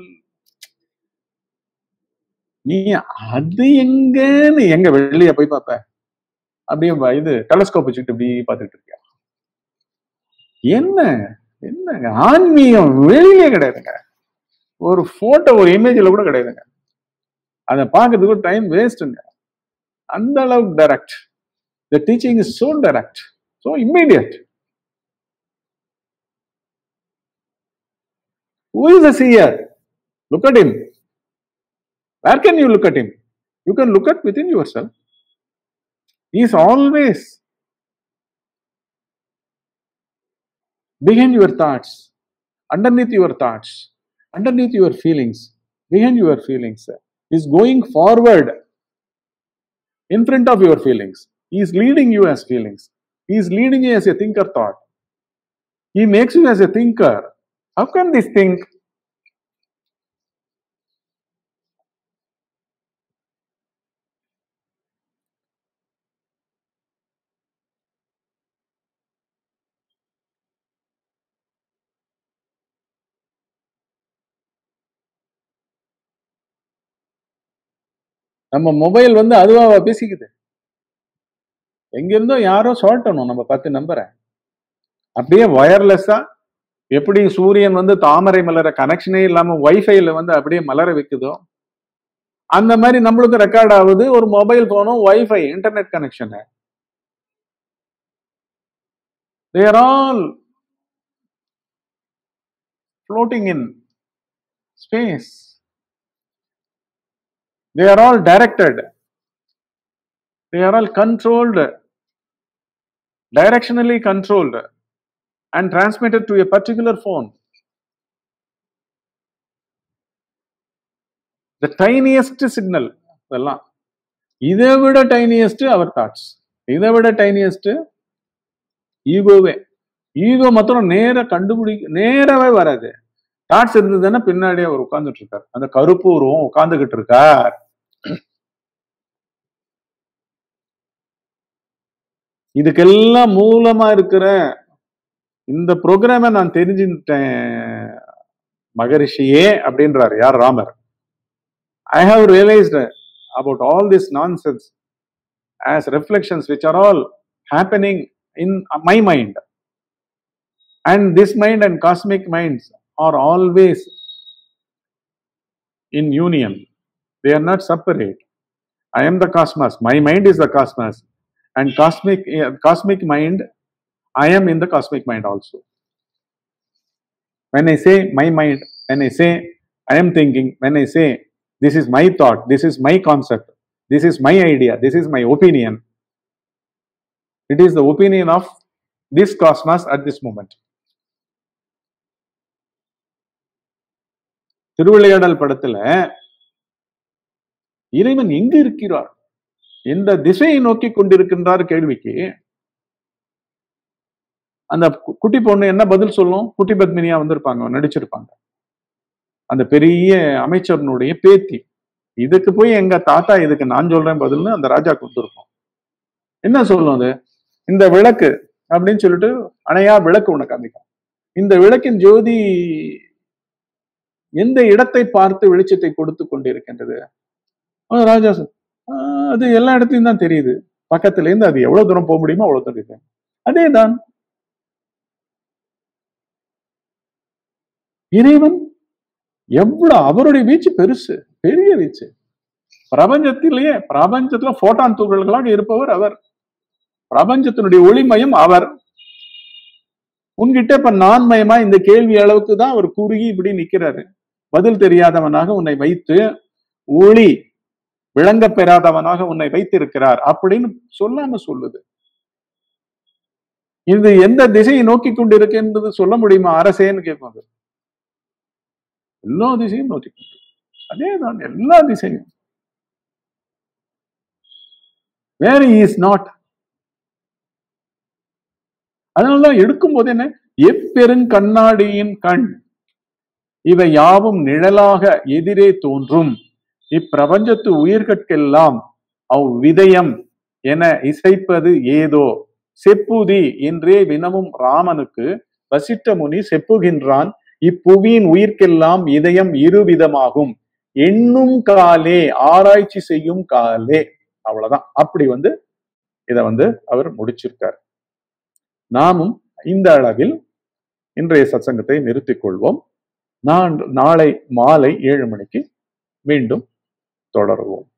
நீ அது எங்கன்னு எங்க வெளிய போய் பார்ப்ப அப்படியே வ- இது டெலஸ்கோப் வச்சுக்கிட்டு இப்படி பார்த்துட்டு இருக்கியா என்ன என்னங்க ஆன்மீகம் வெளியே கிடையாதுங்க ஒரு போட்டோ ஒரு இமேஜ்ல கூட கிடையாதுங்க அதை பார்க்கறதுக்கு டைம் வேஸ்ட்டுங்க அந்த அளவுக்கு direct the teaching is so direct so immediate who is a seer look at him Where can you look at him? You can look at within yourself. He is always behind your thoughts, underneath your thoughts, underneath your feelings, behind your feelings. He is going forward in front of your feelings. He is leading you as feelings. He is leading you as a thinker thought. He makes you as a thinker. How can this think? நம்ம mobile வந்து அதுவா பேசிக்குது எங்கிருந்தோ யாரோ சொல்லட்டணும் நம்ம பத்து நம்பரை அப்படியே வயர்லெஸ்ஸா எப்படி சூரியன் வந்து தாமரை மலர கனெக்ஷனே இல்லாம வைஃபைல வந்து அப்படியே மலர வைக்குதோ அந்த மாதிரி நம்மளுக்கு ரெக்கார்ட் ஆகுது ஒரு மொபைல் போனும் wifi internet connection they're all floating in space they are all directed they are all controlled directionally controlled and transmitted to a particular phone the tiniest signal அதெல்லாம் இதை விட டைனியஸ்ட் அவர் தாட்ஸ் இதை விட tiniest ஈகோவே ego மாத்திரம் நேர கண்டுபிடி நேரவே வராது thoughts இருந்ததுன்னா பின்னாடியே அவர் உட்கார்ந்துட்டு இருக்கார் அந்த கருப்பு உருவம் உட்கார்ந்துகிட்டு இருக்கார் இதுக்கெல்லாம் மூலமா இருக்கிற இந்த ப்ரோக்ராமை நான் தெரிஞ்சுட்டேன் மகரிஷியே அப்படின்றார் யார் Ramar I have realised about all this nonsense as reflections which are all happening in my mind and this mind and cosmic minds are always in union they are not separate I am the cosmos my mind is the cosmos and cosmic uh, cosmic mind i am in the cosmic mind also when i say my mind when i say i am thinking when i say this is my thought this is my concept this is my idea this is my opinion it is the opinion of this cosmos at this moment Thiruvilaiyadal படத்துல இறைவன் எங்க இருக்கிறார் எந்த திசையை நோக்கி கொண்டிருக்கின்றார் கேள்விக்கு அந்த கு- குட்டி பொண்ணு என்ன பதில் சொல்லும் குட்டி பத்மினியா வந்திருப்பாங்க நடிச்சிருப்பாங்க அந்த பெரிய அமைச்சர்னுடைய பேத்தி இதுக்கு போய் எங்க தாத்தா இதுக்கு நான் சொல்றேன் பதில்னு அந்த ராஜா கொடுத்துருக்கோம் என்ன சொல்லும் அது இந்த விளக்கு அப்படின்னு சொல்லிட்டு அணையா விளக்கு உனக்கு காமிக்கும் இந்த விளக்கின் ஜோதி எந்த இடத்தை பார்த்து வெளிச்சத்தை கொடுத்து கொண்டிருக்கின்றது ஆ, ராஜா சொல் ஆஹ் அது எல்லா இடத்துலயும் தான் தெரியுது பக்கத்துல இருந்து அது எவ்வளவு தூரம் போக முடியுமோ அவ்வளவு தூரம் இருக்கு அதேதான் இறைவன் எவ்வளவு அவருடைய வீச்சு பெருசு பெரிய வீச்சு பிரபஞ்சத்திலேயே பிரபஞ்சத்துல போட்டான் துகள்களாக இருப்பவர் அவர் பிரபஞ்சத்தினுடைய ஒளிமயம் அவர் உன்கிட்ட இப்ப நான்மயமா இந்த கேள்வி அளவுக்கு தான் அவர் குறுகி இப்படி நிக்கிறாரு பதில் தெரியாதவனாக உன்னை வைத்து ஒளி விளங்க பெறாதவனாக உன்னை வைத்திருக்கிறார் அப்படின்னு சொல்லாம சொல்லுது இது எந்த திசையை நோக்கி கொண்டிருக்கின்றது சொல்ல முடியுமா அரசேன்னு கேட்பாங்க எல்லா திசையும் நோக்கி கொண்டு அதேதான் எல்லா திசையும் வேற இஸ் நாட் அதனாலதான் எடுக்கும் போது என்ன எப்பெருங்கண்ணாடியின் கண் இவை யாவும் நிழலாக எதிரே தோன்றும் இப்பிரபஞ்சத்து உயிர்கட்கெல்லாம் அவ் விதயம் என இசைப்பது ஏதோ செப்புதி என்றே வினவும் ராமனுக்கு வசிட்ட முனி செப்புகின்றான் இப்புவியின் உயிர்க்கெல்லாம் இதயம் இருவிதமாகும் எண்ணும் காலே ஆராய்ச்சி செய்யும் காலே அவ்வளவுதான் அப்படி வந்து இத வந்து அவர் முடிச்சிருக்கார் நாமும் இந்த அளவில் இன்றைய சத்சங்கத்தை நிறுத்திக் கொள்வோம் நான் நாளை மாலை ஏழு மணிக்கு மீண்டும் தொடருவோம்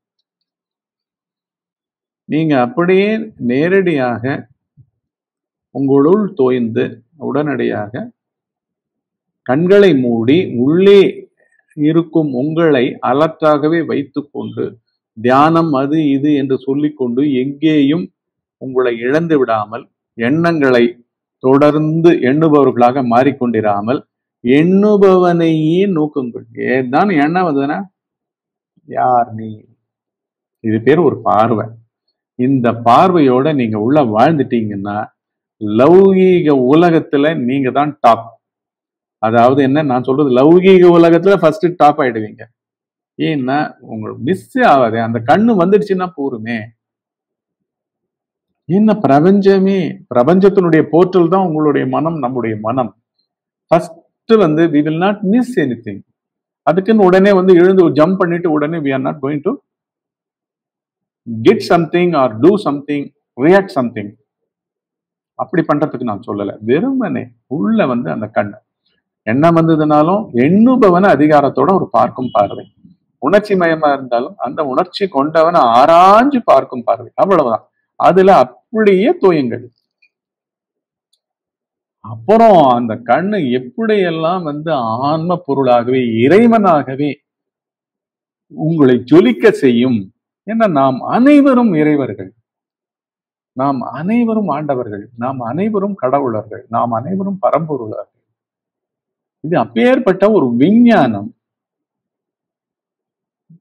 நீங்க அப்படியே நேரடியாக உங்களுள் தோய்ந்து உடனடியாக கண்களை மூடி உள்ளே இருக்கும் உங்களை அலர்ட்டாகவே வைத்துக்கொண்டு தியானம் அது இது என்று சொல்லிக்கொண்டு எங்கேயும் உங்களை இழந்து விடாமல் எண்ணங்களை தொடர்ந்து எண்ணுபவர்களாக மாறிக்கொண்டிராமல் எண்ணுபவனையே நோக்குங்கள் ஏதான் எண்ணம் வந்ததுன்னா யார் நீ இது பேர் ஒரு பார்வை இந்த பார்வையோட நீங்க உள்ள வாழ்ந்துட்டீங்கன்னா லௌகீக உலகத்துல நீங்க தான் டாப் அதாவது என்ன நான் சொல்றது லௌகீக உலகத்துல ஃபர்ஸ்ட் டாப் ஆயிடுவீங்க ஏன்னா உங்களுக்கு மிஸ் ஆகாது அந்த கண்ணு வந்துடுச்சுன்னா போருமே என்ன பிரபஞ்சமே பிரபஞ்சத்தினுடைய போர்ட்டல் தான் உங்களுடைய மனம் நம்முடைய மனம் ஃபர்ஸ்ட் வந்து we will not miss anything அதுக்குன்னு உடனே வந்து எழுந்து ஜம்ப் பண்ணிட்டு உடனே we are not going to get something or do something react something அப்படி பண்றதுக்கு நான் சொல்லல வெறுமனே உள்ள வந்து அந்த கண்ணு எண்ணம் வந்ததுனாலும் எண்ணுபவன அதிகாரத்தோட ஒரு பார்க்கும் பார்வை உணர்ச்சி மயமா இருந்தாலும் அந்த உணர்ச்சி கொண்டவனை ஆராய்ஞ்சு பார்க்கும் பார்வை அவ்வளவுதான் அதுல அப்படியே தோயுங்கள் அப்புறம் அந்த கண்ணு எப்படியெல்லாம் வந்து ஆன்ம பொருளாகவே இறைவனாகவே உங்களை ஜொலிக்க செய்யும் என்ன நாம் அனைவரும் இறைவர்கள் நாம் அனைவரும் ஆண்டவர்கள் நாம் அனைவரும் கடவுளர்கள் நாம் அனைவரும் பரம்பொருளர்கள் இது அப்பேற்பட்ட ஒரு விஞ்ஞானம்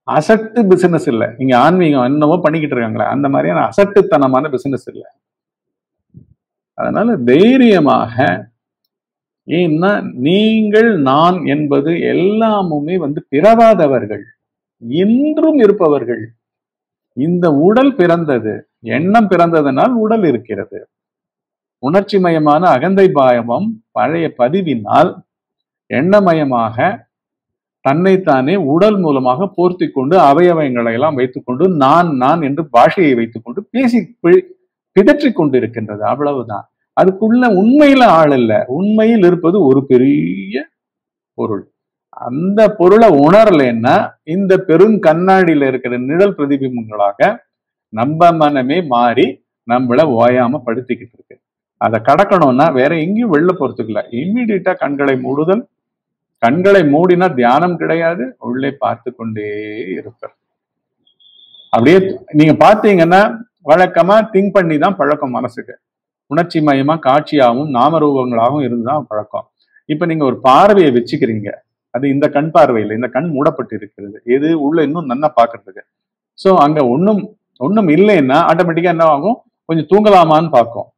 அசட்டு பிசினஸ் இல்லை இங்க ஆன்மீகம் என்னவோ பண்ணிக்கிட்டு இருக்காங்களே அந்த மாதிரியான அசட்டுத்தனமான பிசினஸ் இல்லை அதனால தைரியமாக ஏன்னா நீங்கள் நான் என்பது எல்லாமுமே வந்து பிறவாதவர்கள் இன்றும் இருப்பவர்கள் இந்த உடல் பிறந்தது எண்ணம் பிறந்ததனால் உடல் இருக்கிறது உணர்ச்சி மயமான அகந்தை பாயமம் பழைய பதிவினால் எண்ணமயமாக தன்னைத்தானே உடல் மூலமாக போர்த்தி கொண்டு அவயவங்களை எல்லாம் வைத்துக்கொண்டு நான் நான் என்று பாஷையை வைத்துக்கொண்டு பேசி பி- பிதற்றிக் கொண்டிருக்கின்றது அவ்வளவுதான் அதுக்குள்ள உண்மையில ஆள் இல்ல உண்மையில் இருப்பது ஒரு பெரிய பொருள் அந்த பொருளை உணரலைன்னா இந்த பெரும் கண்ணாடியில இருக்கிற நிழல் பிரதிபிம்பங்களாக நம்ம மனமே மாறி நம்மள ஓயாம படுத்திக்கிட்டு இருக்கு அதை கடக்கணும்னா வேற எங்கேயும் வெளில போறதுக்கு இல்ல இம்மிடியட்டா கண்களை மூடுதல் கண்களை மூடினா தியானம் கிடையாது உள்ளே பார்த்து கொண்டே இருப்பார் அப்படியே நீங்க பார்த்தீங்கன்னா வழக்கமா திங்க் பண்ணி தான் பழக்கம் மனசுக்கு உணர்ச்சி மயமா காட்சியாகவும் நாமரூபங்களாகவும் இருந்துதான் பழக்கம் இப்ப நீங்க ஒரு பார்வையை வச்சுக்கிறீங்க அது இந்த கண் பார்வையில் இந்த கண் மூடப்பட்டு இருக்கிறது எது உள்ள இன்னும் நன்னா பாக்குறதுக்கு சோ அங்க ஒண்ணும் ஒண்ணும் இல்லைன்னா ஆட்டோமேட்டிக்கா என்ன ஆகும் கொஞ்சம் தூங்கலாமான்னு பார்க்கும்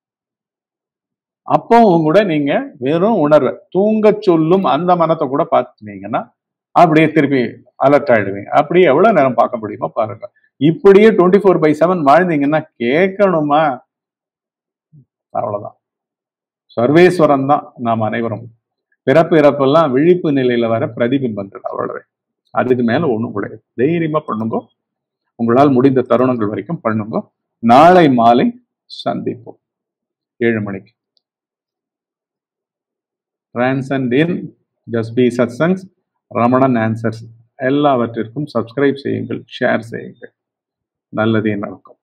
அப்பவும் கூட நீங்க வெறும் உணர்வை தூங்கச் சொல்லும் அந்த மனத்தை கூட பார்த்துட்டீங்கன்னா அப்படியே திருப்பி அலர்ட் ஆயிடுவீங்க அப்படியே எவ்வளவு நேரம் பார்க்க முடியுமோ பாருங்க இப்படியே டுவெண்ட்டி ஃபோர் பை செவன் வாழ்ந்தீங்கன்னா கேட்கணுமா அவ்வளவுதான் சர்வேஸ்வரன் தான் நாம் அனைவரும் பிறப்பு இறப்பெல்லாம் விழிப்பு நிலையில வர பிரதிபிம்பங்கள் அவ்வளவு அதுக்கு மேல ஒண்ணும் கிடையாது தைரியமா பண்ணுங்க உங்களால் முடிந்த தருணங்கள் வரைக்கும் பண்ணுங்க நாளை மாலை சந்திப்போம் ஏழு மணிக்கு டிரான்சண்ட் இன் ஜஸ்பி சத்சங்ஸ் ரமணன் ஆன்சர்ஸ் எல்லாவற்றிற்கும் சப்ஸ்கிரைப் செய்யுங்கள் ஷேர் செய்யுங்கள் நல்லதே நடக்கும்